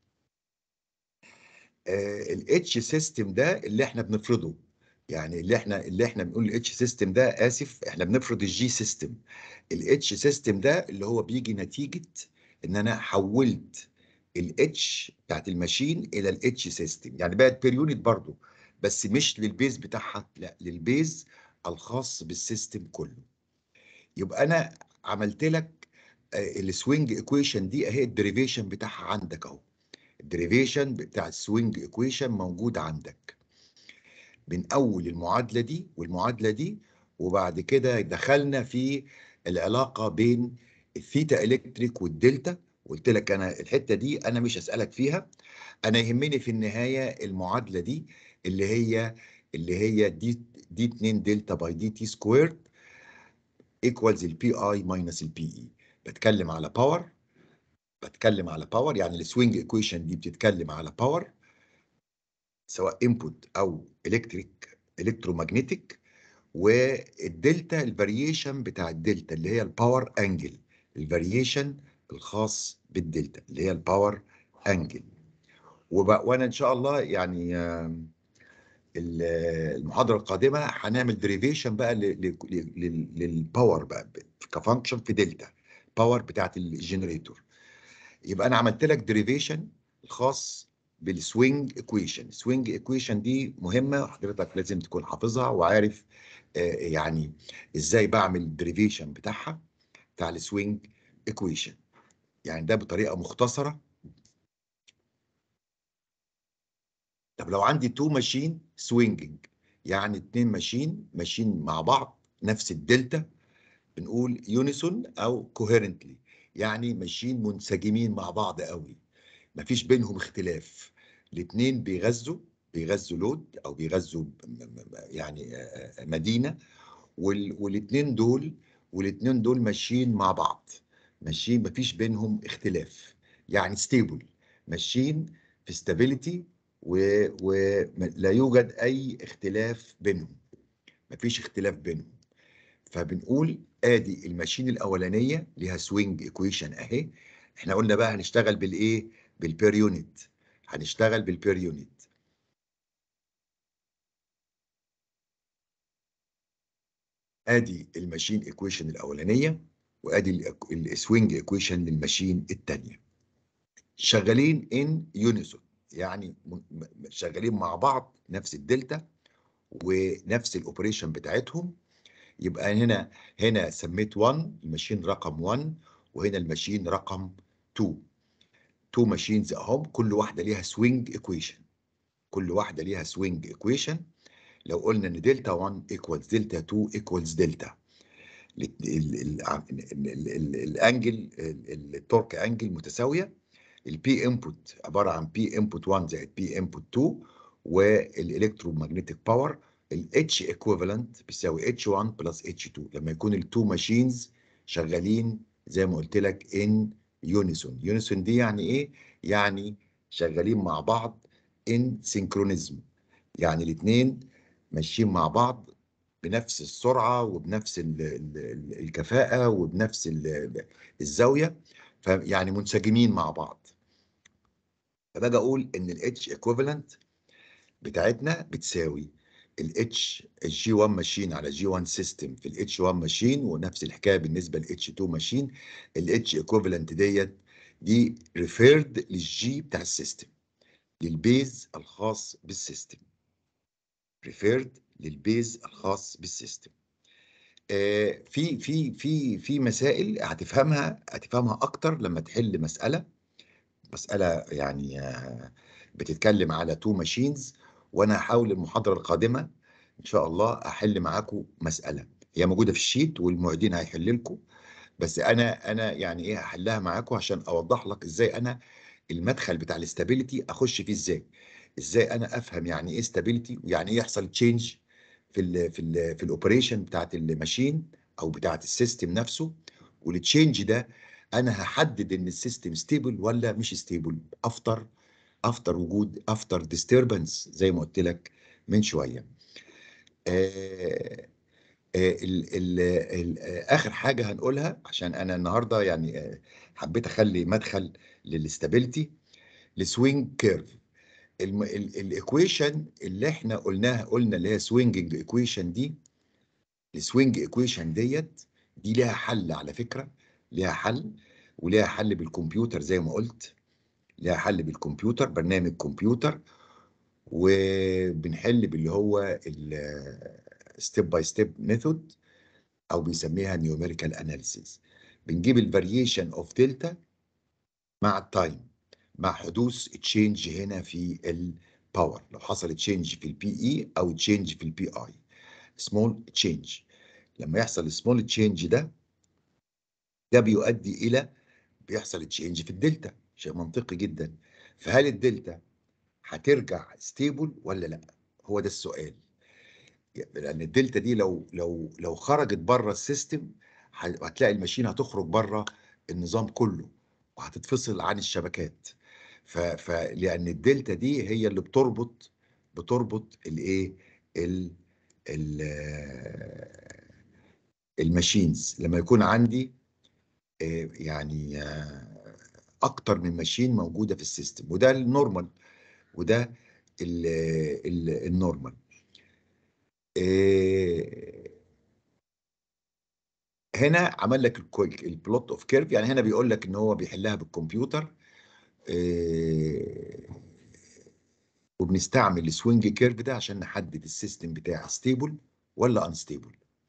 الاتش سيستم ده اللي احنا بنفرضه يعني اللي احنا اللي احنا بنقول الاتش سيستم ده اسف احنا بنفرض الجي سيستم الاتش سيستم ده اللي هو بيجي نتيجه ان انا حولت الاتش بتاعت الماشين الى الاتش سيستم يعني بقت بير يونت برضه بس مش للبيز بتاعها لا للبيز الخاص بالسيستم كله يبقى انا عملت لك السوينج ايكويشن دي اهي الديريفيشن بتاعها عندك اهو الديريفيشن بتاع السوينج ايكويشن موجود عندك من اول المعادله دي والمعادله دي وبعد كده دخلنا في العلاقه بين الثيتا الكتريك والدلتا قلت لك انا الحته دي انا مش هسالك فيها انا يهمني في النهايه المعادله دي اللي هي اللي هي دي دي 2 دلتا باي دي تي سكويرد ايكوالز البي اي ماينس البي اي بتكلم على باور بتكلم على باور يعني السوينج ايكويشن دي بتتكلم على باور سواء انبوت او الكتريك الكترومagnetic والدلتا الفاريشن بتاع الدلتا اللي هي الباور انجل الفاريشن الخاص بالدلتا اللي هي الباور انجل وانا ان شاء الله يعني آم، ال- المحاضره القادمه هنعمل ديريفيشن بقى ل- ل- ل- للباور بقى كفانكشن في دلتا باور بتاعت الجنريتور يبقى انا عملت لك ديريفيشن الخاص بالسوينج ايكويشن السوينج ايكويشن دي مهمه حضرتك لازم تكون حافظها وعارف آه، يعني ازاي بعمل الديريفيشن بتاعها بتاع السوينج ايكويشن يعني ده بطريقه مختصره طب لو عندي تو ماشين سوينجنج يعني اتنين ماشين ماشيين مع بعض نفس الدلتا بنقول يونيسون او كوهيرنتلي يعني ماشيين منسجمين مع بعض قوي مفيش بينهم اختلاف الاتنين بيغذوا بيغذوا لود او بيغذوا م- م- م- يعني آه، آه، مدينه وال- والاتنين دول والاتنين دول ماشيين مع بعض ماشيين مفيش بينهم اختلاف يعني ستيبل ماشيين في ستابيليتي ولا يوجد اي اختلاف بينهم مفيش اختلاف بينهم فبنقول ادي الماشين الاولانيه ليها سوينج ايكويشن اهي احنا قلنا بقى هنشتغل بالايه بالبير يونت هنشتغل بالبير يونت ادي الماشين ايكويشن الاولانيه وادي السوينج ايكويشن للماشين الثانيه شغالين ان يونيسون يعني م- م- شغالين مع بعض نفس الدلتا ونفس الاوبريشن بتاعتهم يبقى هنا هنا سميت 1 الماشين رقم 1 وهنا الماشين رقم 2 تو ماشينز اهم كل واحده ليها سوينج ايكويشن كل واحده ليها سوينج ايكويشن لو قلنا ان دلتا 1 ايكوالز دلتا 2 ايكوالز دلتا الانجل التورك انجل متساويه البي انبوت عباره عن بي انبوت 1 زائد بي انبوت 2 والالكترومagnetic باور الاتش ايكويفالنت بيساوي اتش 1 بلس اتش 2 لما يكون التو ماشينز شغالين زي ما قلت لك ان يونيسون يونيسون دي يعني ايه يعني شغالين مع بعض ان سينكرونيزم يعني الاثنين ماشيين مع بعض بنفس السرعه وبنفس ال ال ال الكفاءه وبنفس ال الزاويه فيعني منسجمين مع بعض فباجي اقول ان الاتش ايكويفالنت بتاعتنا بتساوي الاتش الجي 1 ماشين على جي 1 سيستم في الاتش 1 ماشين ونفس الحكايه بالنسبه للاتش 2 ماشين الاتش ايكويفالنت ديت دي ريفيرد للجي بتاع السيستم للبيز الخاص بالسيستم ريفيرد للبيز الخاص بالسيستم آه في في في في مسائل هتفهمها هتفهمها اكتر لما تحل مساله مساله يعني آه بتتكلم على تو ماشينز وانا هحاول المحاضره القادمه ان شاء الله احل معاكم مساله هي موجوده في الشيت والمعيدين هيحل لكم بس انا انا يعني ايه هحلها معاكم عشان اوضح لك ازاي انا المدخل بتاع الاستابيليتي اخش فيه ازاي ازاي انا افهم يعني ايه استابيليتي ويعني ايه يحصل تشينج في ال في ال في الاوبريشن بتاعت الماشين او بتاعت السيستم نفسه والتشينج ده انا هحدد ان السيستم ستيبل ولا مش ستيبل افتر افتر وجود افتر ديستربنس زي ما قلت لك من شويه آه، آه، ال ال ال آه، اخر حاجه هنقولها عشان انا النهارده يعني آه، حبيت اخلي مدخل للاستابيليتي السوينج كيرف الايكويشن اللي احنا قلناها قلنا اللي هي سوينجنج ايكويشن دي السوينج ايكويشن ديت دي ليها حل على فكره ليها حل وليها حل بالكمبيوتر زي ما قلت ليها حل بالكمبيوتر برنامج كمبيوتر وبنحل باللي هو الستيب باي ستيب ميثود او بيسميها نيوميريكال اناليسيس بنجيب الفاريشن اوف دلتا مع التايم مع حدوث تشينج هنا في الباور لو حصل تشينج في البي اي او تشينج في البي اي سمول تشينج لما يحصل سمول تشينج ده ده بيؤدي الى بيحصل تشينج في الدلتا شيء منطقي جدا فهل الدلتا هترجع ستيبل ولا لا هو ده السؤال لان الدلتا دي لو لو لو خرجت بره السيستم هتلاقي الماشين هتخرج بره النظام كله وهتتفصل عن الشبكات ف فلان الدلتا دي هي اللي بتربط بتربط الايه ال ال الماشينز لما يكون عندي آه، يعني آه، اكتر من ماشين موجوده في السيستم وده النورمال وده ال ال النورمال آه، هنا عمل لك البلوت اوف كيرف يعني هنا بيقول لك ان هو بيحلها بالكمبيوتر آه، وبنستعمل السوينج كيرف ده عشان نحدد السيستم بتاعي ستيبل ولا انستيبل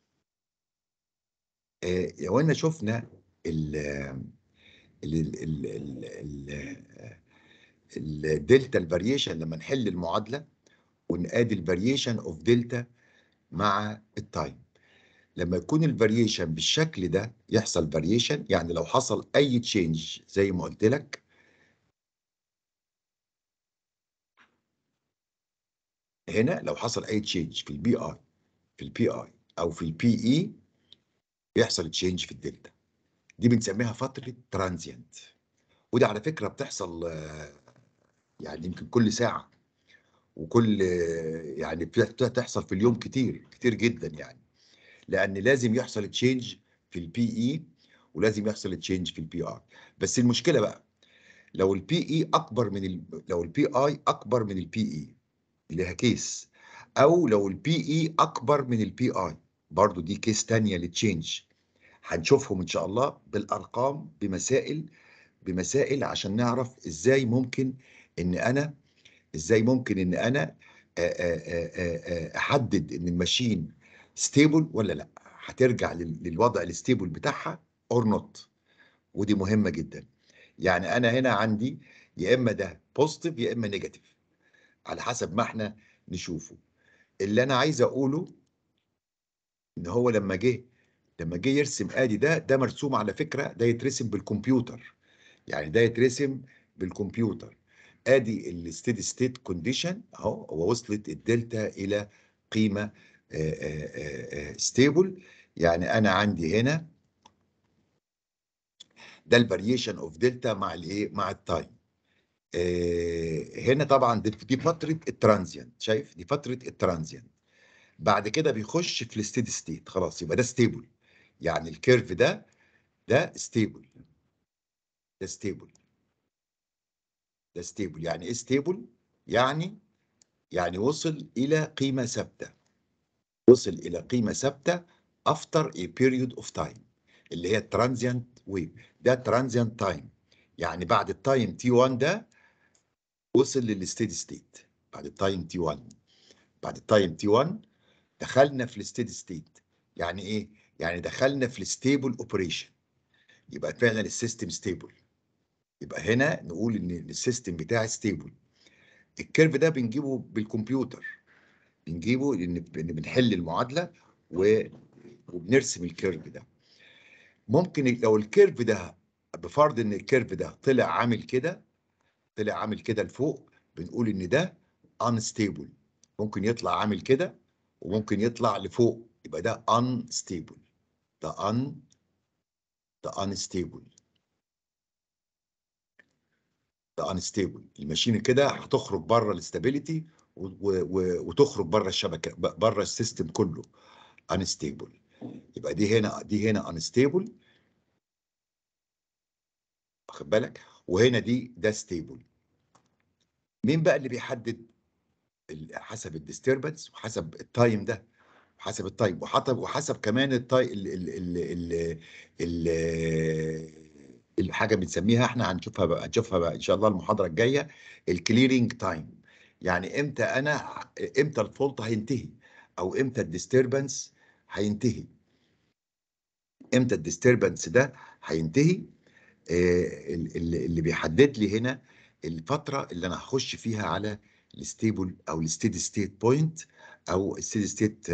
لو احنا شفنا ال ال ال ال ال الدلتا الفاريشن لما نحل المعادله ونقاد الفاريشن اوف دلتا مع التايم لما يكون الفاريشن بالشكل ده يحصل فاريشن يعني لو حصل اي تشينج زي ما قلت لك هنا لو حصل اي تشينج في البي اي في البي اي او في البي اي بيحصل تشينج في الدلتا دي بنسميها فتره ترانزيانت ودي على فكره بتحصل آه، يعني يمكن كل ساعه وكل يعني بتحصل في اليوم كتير كتير جدا يعني لان لازم يحصل تشينج في البي اي ولازم يحصل تشينج في البي ار بس المشكله بقى لو البي اي اكبر من ال... لو البي اي اكبر من البي اي ليها كيس او لو البي اي اكبر من البي اي برضو دي كيس تانية للتشينج هنشوفهم ان شاء الله بالارقام بمسائل بمسائل عشان نعرف ازاي ممكن ان انا ازاي ممكن ان انا آه، آه، آه، احدد ان الماشين ستيبل ولا لا هترجع لل- للوضع الستيبل بتاعها اور نوت ودي مهمه جدا يعني انا هنا عندي يا اما ده بوزيتيف يا اما نيجاتيف على حسب ما احنا نشوفه اللي انا عايز اقوله ان هو لما جه لما جه يرسم ادي ده ده مرسوم على فكره ده يترسم بالكمبيوتر يعني ده يترسم بالكمبيوتر ادي الستيدي ستيت كونديشن اهو هو وصلت الدلتا الى قيمه ستيبل يعني انا عندي هنا ده الفاريشن اوف دلتا مع الايه مع التايم هنا طبعا دي دي فتره الترانزيانت شايف دي فتره الترانزيانت بعد كده بيخش في الستيدي ستيت خلاص يبقى ده ستيبل يعني الكيرف ده ده ستيبل ده ستيبل ده ستيبل يعني ايه ستيبل يعني يعني وصل الى قيمه ثابته وصل الى قيمه ثابته after a period of time اللي هي الترانزيانت ويف ده ترانزيانت تايم يعني بعد التايم تي 1 ده وصل للستيدي ستيت بعد التايم تي 1 بعد التايم تي 1 دخلنا في الستيدي ستيت يعني ايه يعني دخلنا في الستيبل اوبريشن يبقى فعلا السيستم ستيبل يبقى هنا نقول ان السيستم بتاعي ستيبل الكيرف ده بنجيبه بالكمبيوتر بنجيبه ان إن بنحل المعادله و... وبنرسم الكيرف ده ممكن لو الكيرف ده بفرض ان الكيرف ده طلع عامل كده طلع عامل كده لفوق بنقول ان ده unstable ممكن يطلع عامل كده وممكن يطلع لفوق يبقى ده unstable ده un ده unstable ده unstable الماشين كده هتخرج بره الاستابيليتي و- و- و- وتخرج بره الشبكه ب- بره السيستم كله unstable يبقى دي هنا دي هنا unstable واخد بالك وهنا دي ده ستيبل مين بقى اللي بيحدد ال- حسب الديستربنس وحسب التايم ده وحسب التايم وحسب وحسب كمان التاي ال ال ال ال ال الحاجه بنسميها احنا هنشوفها بقى هنشوفها بقى ان شاء الله المحاضره الجايه الكليرنج تايم يعني امتى انا امتى الفولت هينتهي او امتى الديستربنس هينتهي امتى الديستربنس ده هينتهي آه، ال- ال- اللي بيحدد لي هنا الفتره اللي انا هخش فيها على الستيبل او الستيدي ستيت بوينت او الستيدي ستيت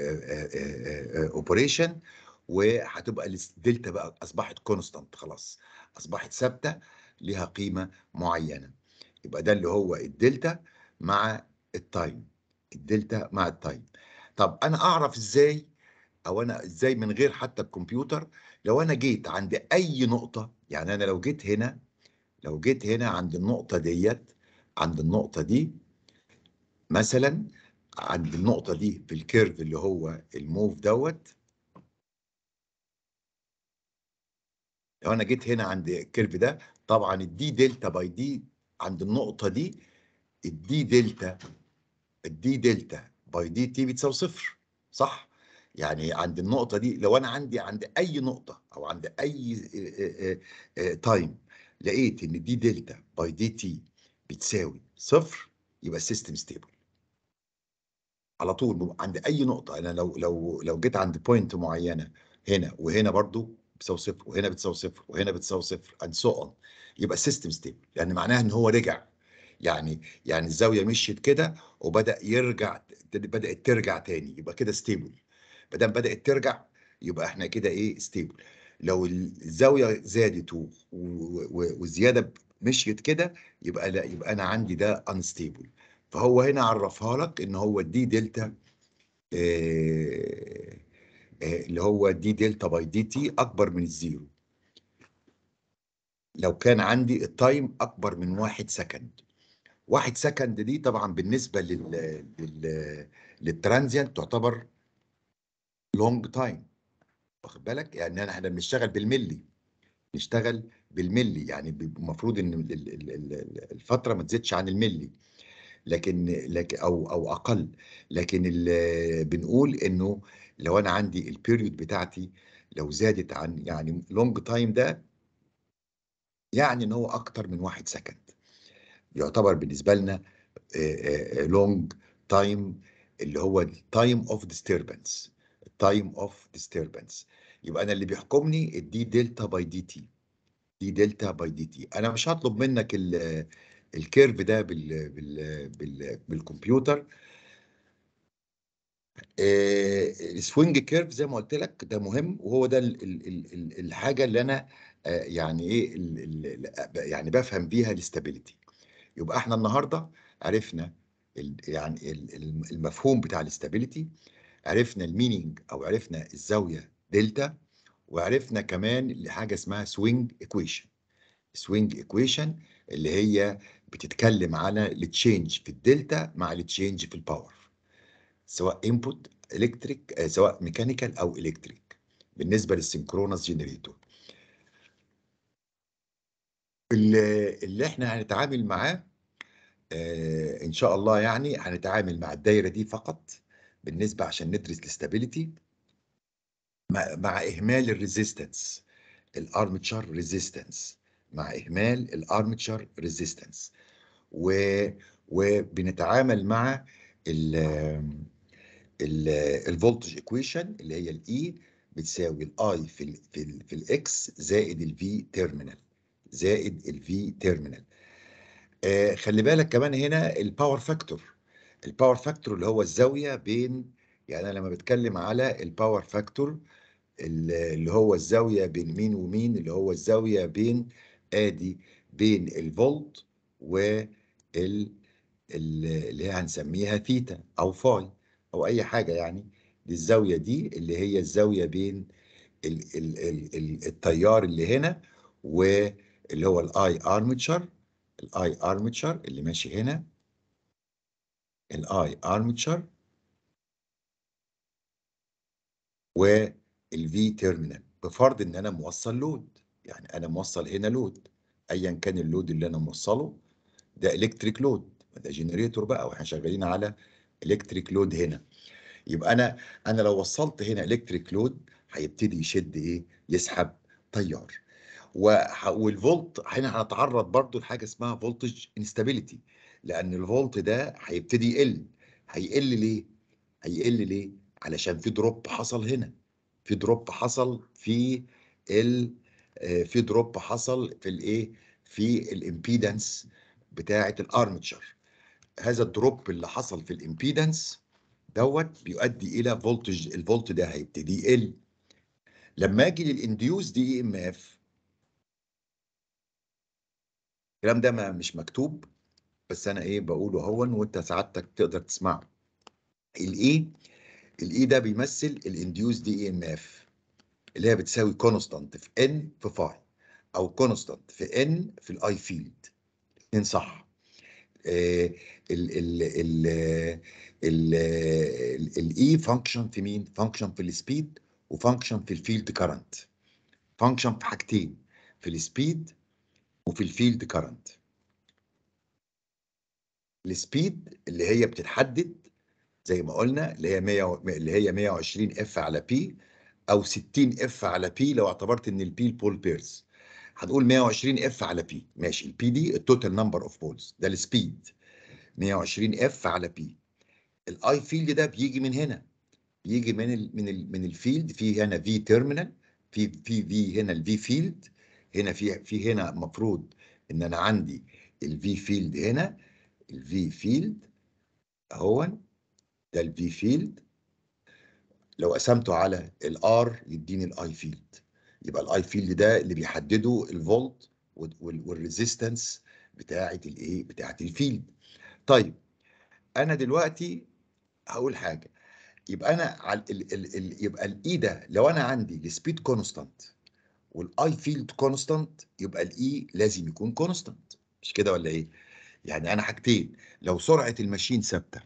اوبريشن وهتبقى الدلتا بقى اصبحت كونستانت خلاص اصبحت ثابته ليها قيمه معينه يبقى ده اللي هو الدلتا مع التايم الدلتا مع التايم طب انا اعرف ازاي او انا ازاي من غير حتى الكمبيوتر لو انا جيت عند اي نقطه يعني انا لو جيت هنا لو جيت هنا عند النقطه ديت عند النقطه دي مثلا عند النقطه دي في الكيرف اللي هو الموف دوت لو انا جيت هنا عند الكيرف ده طبعا الدي دلتا باي دي عند النقطه دي الدي دلتا الدي دلتا باي دي تي بتساوي صفر صح يعني عند النقطه دي لو انا عندي عند اي نقطه او عند اي تايم لقيت ان دي دلتا باي دي تي بتساوي صفر يبقى السيستم ستيبل على طول عند اي نقطه انا لو لو لو جيت عند بوينت معينه هنا وهنا برضو بتساوي صفر وهنا بتساوي صفر وهنا بتساوي صفر and so on يبقى السيستم ستيبل يعني معناها ان هو رجع يعني يعني الزاويه مشيت كده وبدا يرجع بدات ترجع تاني يبقى كده ستيبل ما دام بدات ترجع يبقى احنا كده ايه ستيبل لو الزاويه زادت و- و- والزياده مشيت كده يبقى لا يبقى انا عندي ده انستيبل فهو هنا عرفها لك ان هو دي دلتا آه، آه، اللي هو دي دلتا باي دي تي اكبر من الزيرو لو كان عندي التايم اكبر من واحد سكند واحد سكند دي طبعا بالنسبه لل لل للترانزيانت تعتبر لونج تايم واخد بالك يعني انا احنا بنشتغل بالملي نشتغل بالملي يعني ب- المفروض ان ال- ال- ال- ال- الفتره ما تزيدش عن الملي لكن لكن او او اقل لكن ال- بنقول انه لو انا عندي البيريود بتاعتي لو زادت عن يعني لونج تايم ده يعني ان هو اكتر من واحد سكند يعتبر بالنسبه لنا لونج تايم اللي هو التايم اوف ديستربنس التايم اوف ديستربنس يبقى انا اللي بيحكمني الدي دلتا باي دي تي دي دلتا باي دي تي انا مش هطلب منك ال- الكيرف ده بال بال بال بالكمبيوتر آه، السوينج كيرف زي ما قلت لك ده مهم وهو ده ال ال ال ال الحاجه اللي انا آه، يعني ايه ال ال يعني بفهم بيها الاستابيليتي يبقى احنا النهارده عرفنا ال يعني ال- ال- المفهوم بتاع الاستابيليتي عرفنا المينينج او عرفنا الزاويه دلتا وعرفنا كمان حاجه اسمها سوينج ايكويشن سوينج ايكويشن اللي هي بتتكلم على التشينج في الدلتا مع التشينج في الباور سواء انبوت الكتريك سواء ميكانيكال او الكتريك بالنسبه للسنكرونس جنريتور اللي اللي احنا هنتعامل معاه آه ان شاء الله يعني هنتعامل مع الدايره دي فقط بالنسبه عشان ندرس الاستابيليتي مع, مع اهمال الريزيستنس الارمتشر ريزيستنس مع اهمال الارمتشر ريزيستنس و وبنتعامل مع ال ال الفولتج ايكويشن اللي هي الاي بتساوي الاي في ال في ال في الاكس زائد الفي تيرمينال زائد الفي تيرمينال آه خلي بالك كمان هنا الباور فاكتور الباور فاكتور اللي هو الزاويه بين يعني انا لما بتكلم على الباور فاكتور اللي هو الزاويه بين مين ومين اللي هو الزاويه بين ادي بين الفولت وال ال- اللي هي هنسميها ثيتا او فاي او اي حاجه يعني دي الزاويه دي اللي هي الزاويه بين ال ال ال ال التيار اللي هنا واللي هو الاي ارمتشر الاي ارمتشر اللي ماشي هنا الاي ارمتشر والفي تيرمينال بفرض ان انا موصل لود يعني انا موصل هنا لود ايا كان اللود اللي انا موصله ده الكتريك لود ده جنريتور بقى واحنا شغالين على الكتريك لود هنا يبقى انا انا لو وصلت هنا الكتريك لود هيبتدي يشد ايه يسحب تيار وح- والفولت هنا هنتعرض برضو لحاجه اسمها فولتج انستابيليتي لان الفولت ده هيبتدي يقل هيقل ليه هيقل ليه علشان في دروب حصل هنا في دروب حصل في ال آه، في دروب حصل في الايه في الامبيدنس بتاعه الارمتشر هذا الدروب اللي حصل في الامبيدنس دوت بيؤدي الى فولتج الفولت ده هيبتدي يقل لما اجي للانديوس دي اي ام اف الكلام ده ما مش مكتوب بس انا ايه بقوله اهون وانت سعادتك تقدر تسمعه الاي الاي ده بيمثل الانديوس دي اي ام اف اللي هي بتساوي كونستانت في ان في فاي او كونستانت في ان في الاي فيلد الاثنين صح ال ال ال ال الاي فانكشن في مين فانكشن في السبيد وفانكشن في الفيلد كارنت فانكشن في حاجتين في السبيد وفي الفيلد كارنت السبيد اللي هي بتتحدد زي ما قلنا اللي هي 100 و- اللي هي 120 اف على بي او 60 اف على بي لو اعتبرت ان البي البول بيرز هنقول 120 اف على بي ماشي البي دي التوتال نمبر اوف بولز ده السبيد 120 اف على بي الاي فيلد ده بيجي من هنا بيجي من ال من ال من الفيلد في هنا في تيرمينال في في في هنا الفي فيلد هنا في في هنا المفروض ان انا عندي الفي فيلد هنا الفي فيلد اهو ده الفي فيلد لو قسمته على الار يديني الاي فيلد يبقى الاي فيلد ده اللي بيحدده الفولت والريزيستنس بتاعه الايه بتاعه الفيلد طيب انا دلوقتي هقول حاجه يبقى انا على ال ال ال يبقى الاي ده لو انا عندي السبيد كونستانت والاي فيلد كونستانت يبقى الاي لازم يكون كونستانت مش كده ولا ايه يعني انا حاجتين لو سرعه الماشين ثابته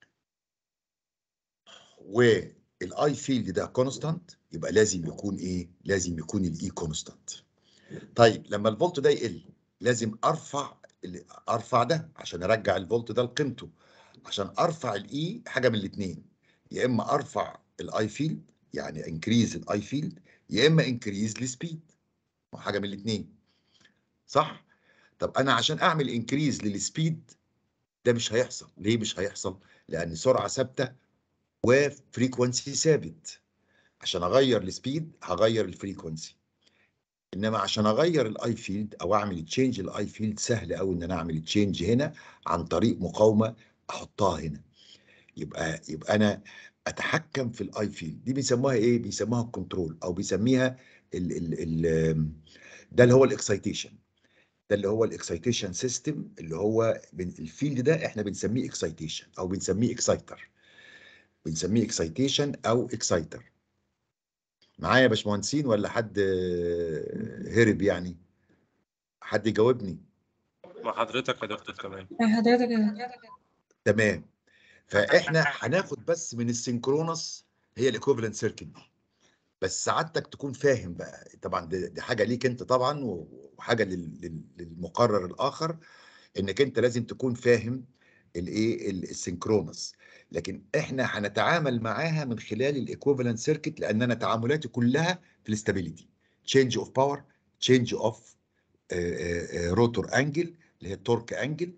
والاي فيلد ده كونستانت يبقى لازم يكون ايه لازم يكون الاي كونستانت طيب لما الفولت ده يقل لازم ارفع ال- ارفع ده عشان ارجع الفولت ده لقيمته عشان ارفع الاي حاجه من الاثنين يا اما ارفع الاي فيلد يعني انكريز الاي فيلد يا اما انكريز السبيد حاجه من الاثنين صح طب انا عشان اعمل انكريز للسبيد ده مش هيحصل ليه مش هيحصل لان سرعه ثابته وفريكونسي ثابت عشان اغير السبيد هغير الفريكونسي انما عشان اغير الاي فيلد او اعمل تشينج الاي فيلد سهل قوي ان انا اعمل تشينج هنا عن طريق مقاومه احطها هنا يبقى يبقى انا اتحكم في الاي فيلد دي بيسموها ايه بيسموها الكنترول او بيسميها ال ال ال ده اللي هو الاكسايتيشن ده اللي هو الاكسايتيشن سيستم اللي هو بن- الفيلد ده احنا بنسميه اكسايتيشن او بنسميه اكسايتر بنسميه اكسايتيشن او اكسايتر معايا يا باشمهندسين ولا حد آه، هرب يعني حد يجاوبني
مع حضرتك يا دكتور كمان
مع حضرتك يا
تمام فاحنا هناخد بس من السينكرونس هي الايكوفالنت سيركت دي بس سعادتك تكون فاهم بقى طبعا دي, دي حاجه ليك انت طبعا وحاجه لل- لل- للمقرر الاخر انك انت لازم تكون فاهم الايه ال- السينكرونس لكن احنا هنتعامل معاها من خلال الايكوفالنت سيركت لان انا تعاملاتي كلها في الاستابيليتي تشينج اوف باور تشينج اوف روتور انجل اللي هي التورك انجل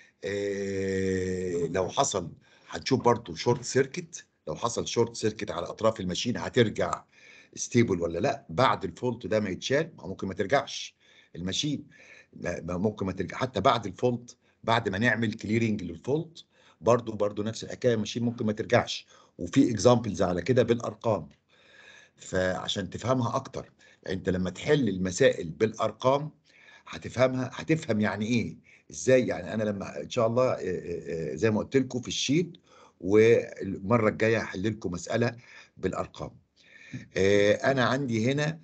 آه، لو حصل هنشوف برضو شورت سيركت لو حصل شورت سيركت على اطراف الماشين هترجع ستيبل ولا لا بعد الفولت ده ما يتشال ما ممكن ما ترجعش الماشين لا ما ممكن ما ترجع حتى بعد الفولت بعد ما نعمل كليرنج للفولت برضو برضو نفس الحكايه الماشين ممكن ما ترجعش وفي اكزامبلز على كده بالارقام فعشان تفهمها اكتر انت لما تحل المسائل بالارقام هتفهمها هتفهم يعني ايه ازاي يعني انا لما ان شاء الله آه، آه، آه، زي ما قلت لكم في الشيت والمره الجايه هحل لكم مساله بالارقام آه، انا عندي هنا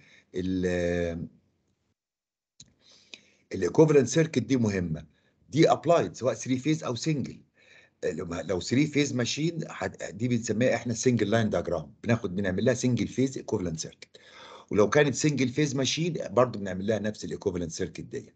الايكوفالنت سيركت دي مهمه دي ابلايد سواء 3 فيز او سنجل لما- لو 3 فيز ماشين دي بنسميها احنا سنجل لاين دياجرام بناخد بنعمل لها سنجل فيز ايكوفالنت سيركت ولو كانت سنجل فيز ماشين برضه بنعمل لها نفس الايكوفالنت سيركت ديت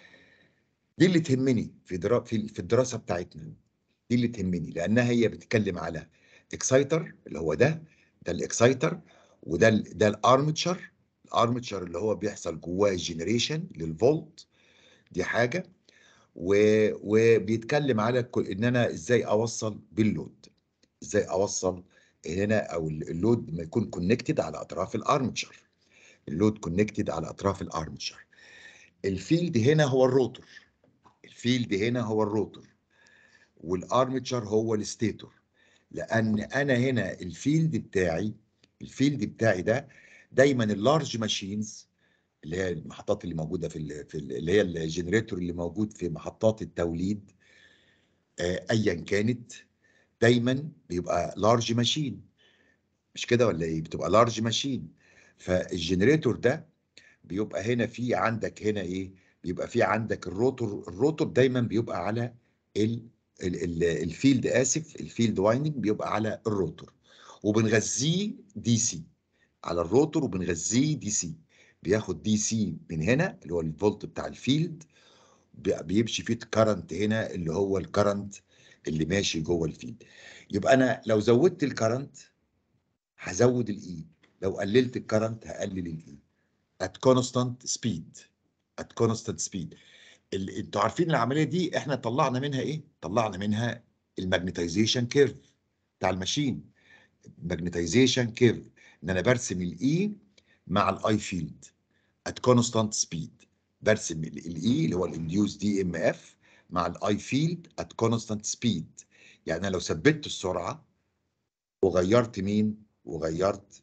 دي اللي تهمني في درا في في الدراسه بتاعتنا دي اللي تهمني لانها هي بتتكلم على اكسايتر اللي هو ده ده الاكسايتر وده ال ده الارمتشر الارمتشر اللي هو بيحصل جواه جنريشن للفولت دي حاجه و... وبيتكلم على كل- ان انا ازاي اوصل باللود ازاي اوصل هنا او ال- اللود ما يكون كونكتد على اطراف الارمتشر اللود كونكتد على اطراف الارمتشر الفيلد هنا هو الروتور الفيلد هنا هو الروتور والارمتشر هو الستيتور لان انا هنا الفيلد بتاعي الفيلد بتاعي ده دايما اللارج ماشينز اللي هي المحطات اللي موجوده في ال في ال اللي هي الجنريتور اللي موجود في محطات التوليد آه، ايا كانت دايما بيبقى لارج ماشين مش كده ولا ايه بتبقى لارج ماشين فالجنريتور ده بيبقى هنا في عندك هنا ايه بيبقى في عندك الروتور الروتور دايما بيبقى على ال ال ال الفيلد اسف الفيلد وايندنج بيبقى على الروتور وبنغذيه دي سي على الروتور وبنغذيه دي سي بياخد دي سي من هنا اللي هو الفولت بتاع الفيلد بي- بيمشي فيه كرنت هنا اللي هو الكرنت اللي ماشي جوه الفيلد يبقى انا لو زودت الكرنت هزود الاي لو قللت الكرنت هقلل الاي at constant speed at constant speed ال- انتوا عارفين العمليه دي احنا طلعنا منها ايه طلعنا منها الماجنتايزيشن كيرف بتاع الماشين ماجنتايزيشن كيرف ان انا برسم الاي مع الاي فيلد at constant speed برسم الاي اللي هو الانديوس دي ام اف مع الاي فيلد at constant speed يعني انا لو ثبتت السرعه وغيرت مين وغيرت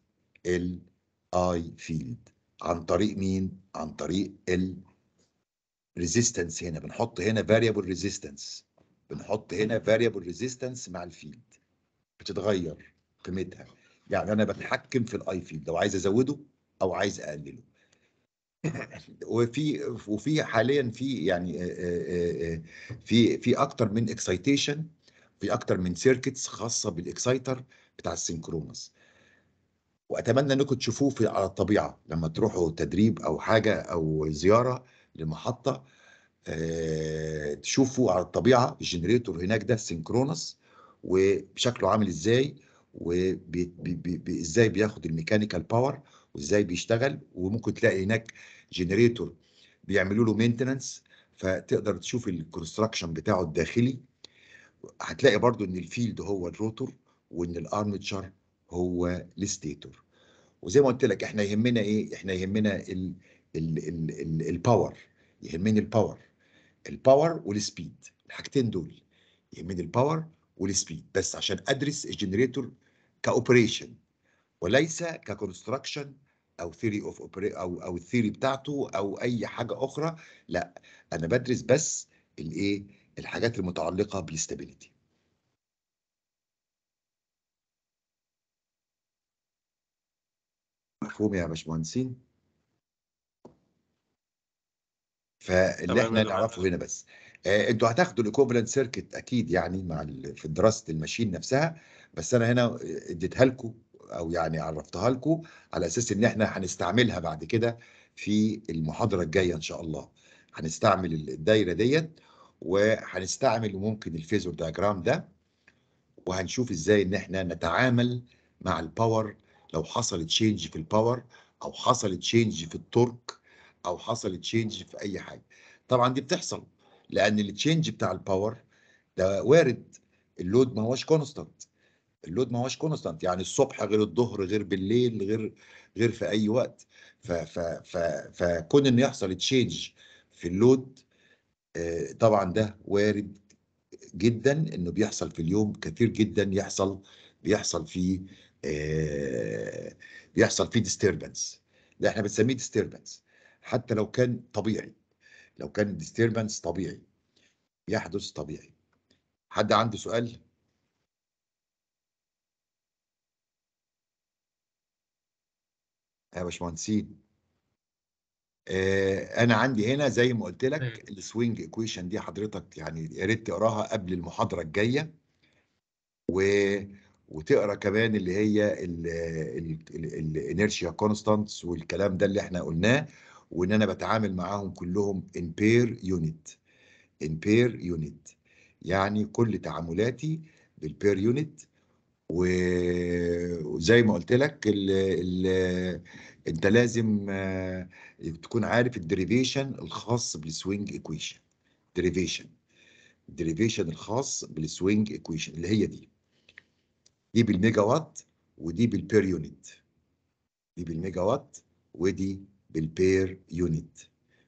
الاي فيلد عن طريق مين عن طريق الريزيستنس هنا بنحط هنا variable resistance بنحط هنا variable resistance مع الفيلد بتتغير قيمتها يعني انا بتحكم في الاي فيلد لو عايز ازوده او عايز اقلله وفي وفي حاليا في يعني آه، آه، آه، في في اكتر من اكسايتيشن في اكتر من سيركتس خاصه بالاكسايتر بتاع السينكرونس واتمنى انكم تشوفوه في على الطبيعه لما تروحوا تدريب او حاجه او زياره لمحطه آه، تشوفوا على الطبيعه الجنريتور هناك ده سينكرونس وشكله عامل ازاي وازاي بياخد الميكانيكال باور وازاي بيشتغل وممكن تلاقي هناك جنريتور بيعملوا له مينتننس فتقدر تشوف الكونستراكشن بتاعه الداخلي هتلاقي برضو ان الفيلد هو الروتور وان الارمتشر هو الستيتور وزي ما قلت لك احنا يهمنا ايه احنا يهمنا ال ال ال ال الباور يهمني الباور الباور والسبيد الحاجتين دول يهمني الباور والسبيد بس عشان ادرس الجنريتور كاوبريشن وليس ككونستراكشن او ثيري اوف او او الثيري بتاعته او اي حاجه اخرى لا انا بدرس بس الايه الحاجات المتعلقه بالاستابيليتي مفهوم يا باشمهندسين فاللي
تمام
احنا
يا دكتور.
نعرفه هنا بس آه انتوا هتاخدوا الايكوفالنت سيركت اكيد يعني مع ال- في دراسه الماشين نفسها بس انا هنا اديتها لكم او يعني عرفتها لكم على اساس ان احنا هنستعملها بعد كده في المحاضره الجايه ان شاء الله هنستعمل الدايره ديت وهنستعمل ممكن الفيزور دياجرام ده وهنشوف ازاي ان احنا نتعامل مع الباور لو حصل تشينج في الباور او حصل تشينج في التورك او حصل تشينج في اي حاجه طبعا دي بتحصل لان التشينج بتاع الباور ده وارد اللود ما هوش كونستانت اللود ما هوش كونستانت يعني الصبح غير الظهر غير بالليل غير غير في اي وقت ف ف ف فكون ان يحصل تشينج في اللود آه، طبعا ده وارد جدا انه بيحصل في اليوم كتير جدا يحصل بيحصل فيه آه، بيحصل فيه disturbance ده احنا بنسميه disturbance حتى لو كان طبيعي لو كان disturbance طبيعي يحدث طبيعي حد عنده سؤال يا باشمهندسين آه، انا عندي هنا زي ما قلت لك السوينج ايكويشن دي حضرتك يعني يا ريت تقراها قبل المحاضره الجايه و وتقرا كمان اللي هي الانيرشيا كونستانتس والكلام ده اللي احنا قلناه وان انا بتعامل معاهم كلهم ان بير يونت ان بير يونت يعني كل تعاملاتي بالبير يونت وزي ما قلت لك ال ال انت لازم آه، تكون عارف الديريفيشن الخاص بالسوينج ايكويشن ديريفيشن الديريفيشن الخاص بالسوينج ايكويشن اللي هي دي دي بالميجا وات ودي بالبير يونت دي بالميجا وات ودي بالبير يونت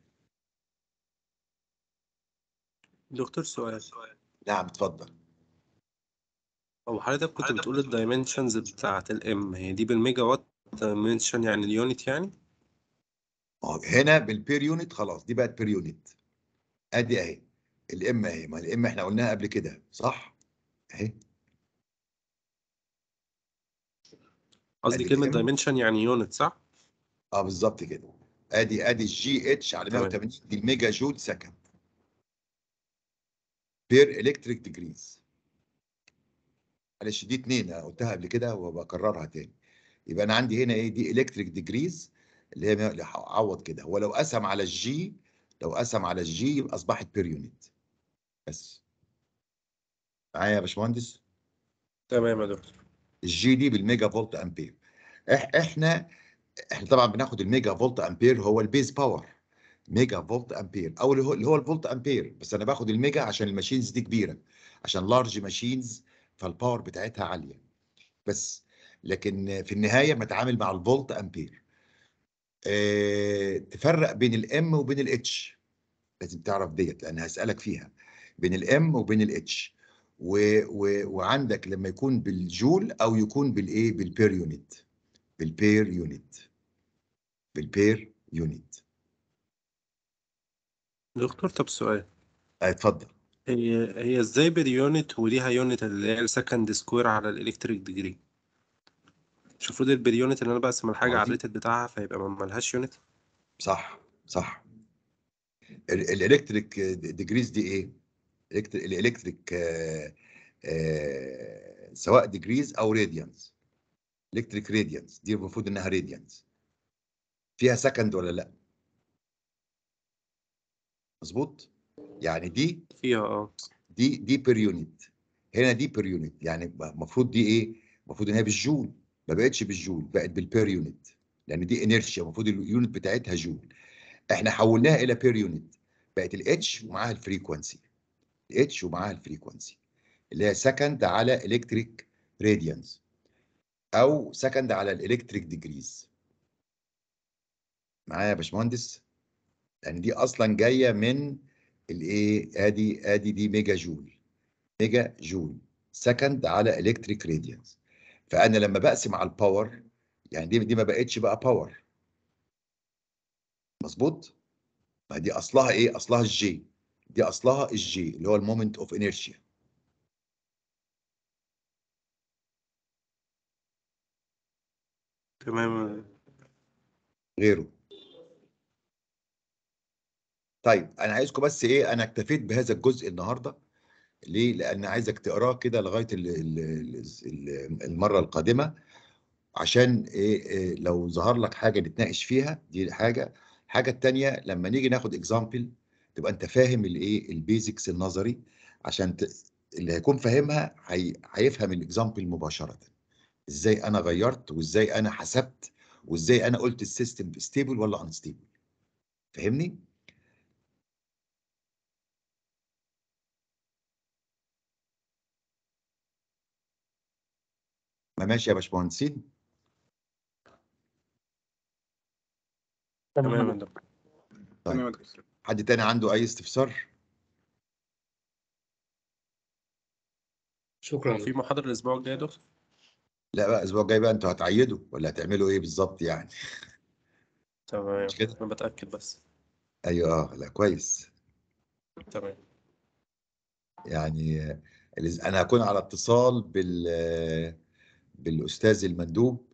دكتور سؤال
نعم اتفضل
هو حضرتك كنت بتقول الدايمنشنز بتاعت الام هي دي بالميجا وات دايمنشن يعني اليونت يعني
اه هنا بالبير يونت خلاص دي بقت بير يونت ادي اهي الام اهي ما الام احنا قلناها قبل كده صح اهي
قصدي
أدي
كلمة
الام
دايمنشن يعني يونت صح؟
اه بالظبط كده ادي ادي الجي اتش على
تمام.
180 دي الميجا جول سكند بير الكتريك ديجريز معلش دي اتنين أنا قلتها قبل كده وبكررها تاني يبقى انا عندي هنا ايه دي الكتريك ديجريز اللي هي اللي عوض كده هو لو قسم على الجي لو قسم على الجي يبقى اصبحت بير يونت بس معايا يا باشمهندس
تمام يا دكتور
الجي دي بالميجا فولت امبير إح احنا احنا طبعا بناخد الميجا فولت امبير هو البيز باور ميجا فولت امبير او اللي هو اللي هو الفولت امبير بس انا باخد الميجا عشان الماشينز دي كبيره عشان لارج ماشينز فالباور بتاعتها عاليه بس لكن في النهايه بتعامل مع الفولت امبير اه تفرق بين الام وبين الاتش لازم تعرف ديت لان هسالك فيها بين الام وبين الاتش و و وعندك لما يكون بالجول او يكون بالايه بالبير يونت بالبير يونت بالبير يونت
دكتور طب سؤال
اه اتفضل
هي هي ازاي باليونت وليها يونت اللي هي السكند سكوير على الالكتريك ديجري مش المفروض البريونت اللي انا بقسم الحاجة
ما هو
على
دي-
الريتد بتاعها فيبقى ما ملهاش يونت
صح صح الالكتريك ديجريز دي ايه الإلكتر- الالكتريك آه، آه، سواء ديجريز او راديانس الكتريك راديانس دي المفروض انها راديانس فيها سكند ولا لا مظبوط يعني دي
فيها اه
دي دي بير يونت هنا دي بير يونت يعني المفروض دي ايه المفروض انها بالجول ما بقتش بالجول بقت بالبير يونت لان دي انيرشيا المفروض اليونت بتاعتها جول احنا حولناها الى بير يونت بقت الاتش ومعاها الفريكونسي الاتش ومعاها الفريكونسي اللي هي سكند على الكتريك راديانس او سكند على الالكتريك ديجريز معايا يا باشمهندس لان دي اصلا جايه من الايه ادي ادي دي ميجا جول ميجا جول سكند على الكتريك راديانس فانا لما بقسم على الباور يعني دي دي ما بقتش بقى باور مظبوط ما دي اصلها ايه اصلها الجي دي اصلها الجي اللي هو المومنت اوف انيرشيا
تمام
غيره طيب انا عايزكم بس ايه انا اكتفيت بهذا الجزء النهارده ليه لان عايزك تقراه كده لغايه ال- ال- ال- المره القادمه عشان ايه إيه لو ظهر لك حاجه نتناقش فيها دي حاجه الحاجه التانيه لما نيجي ناخد اكزامبل تبقى انت فاهم الايه البيزكس النظري عشان ت... اللي هيكون فاهمها هي... هيفهم الاكزامبل مباشره ازاي انا غيرت وازاي انا حسبت وازاي انا قلت السيستم ستيبل ولا انستيبل فاهمني ما ماشي يا باشمهندسين
تمام يا دكتور
طيب حد تاني عنده اي استفسار
شكرا
في محاضرة الأسبوع الجاي يا دكتور
لا بقى الاسبوع الجاي بقى انتوا هتعيدوا ولا هتعملوا ايه بالظبط يعني
تمام
مش كده؟
أنا بتأكد بس
ايوه اه لا كويس
تمام
يعني آه، انا هكون على اتصال بال بالاستاذ المندوب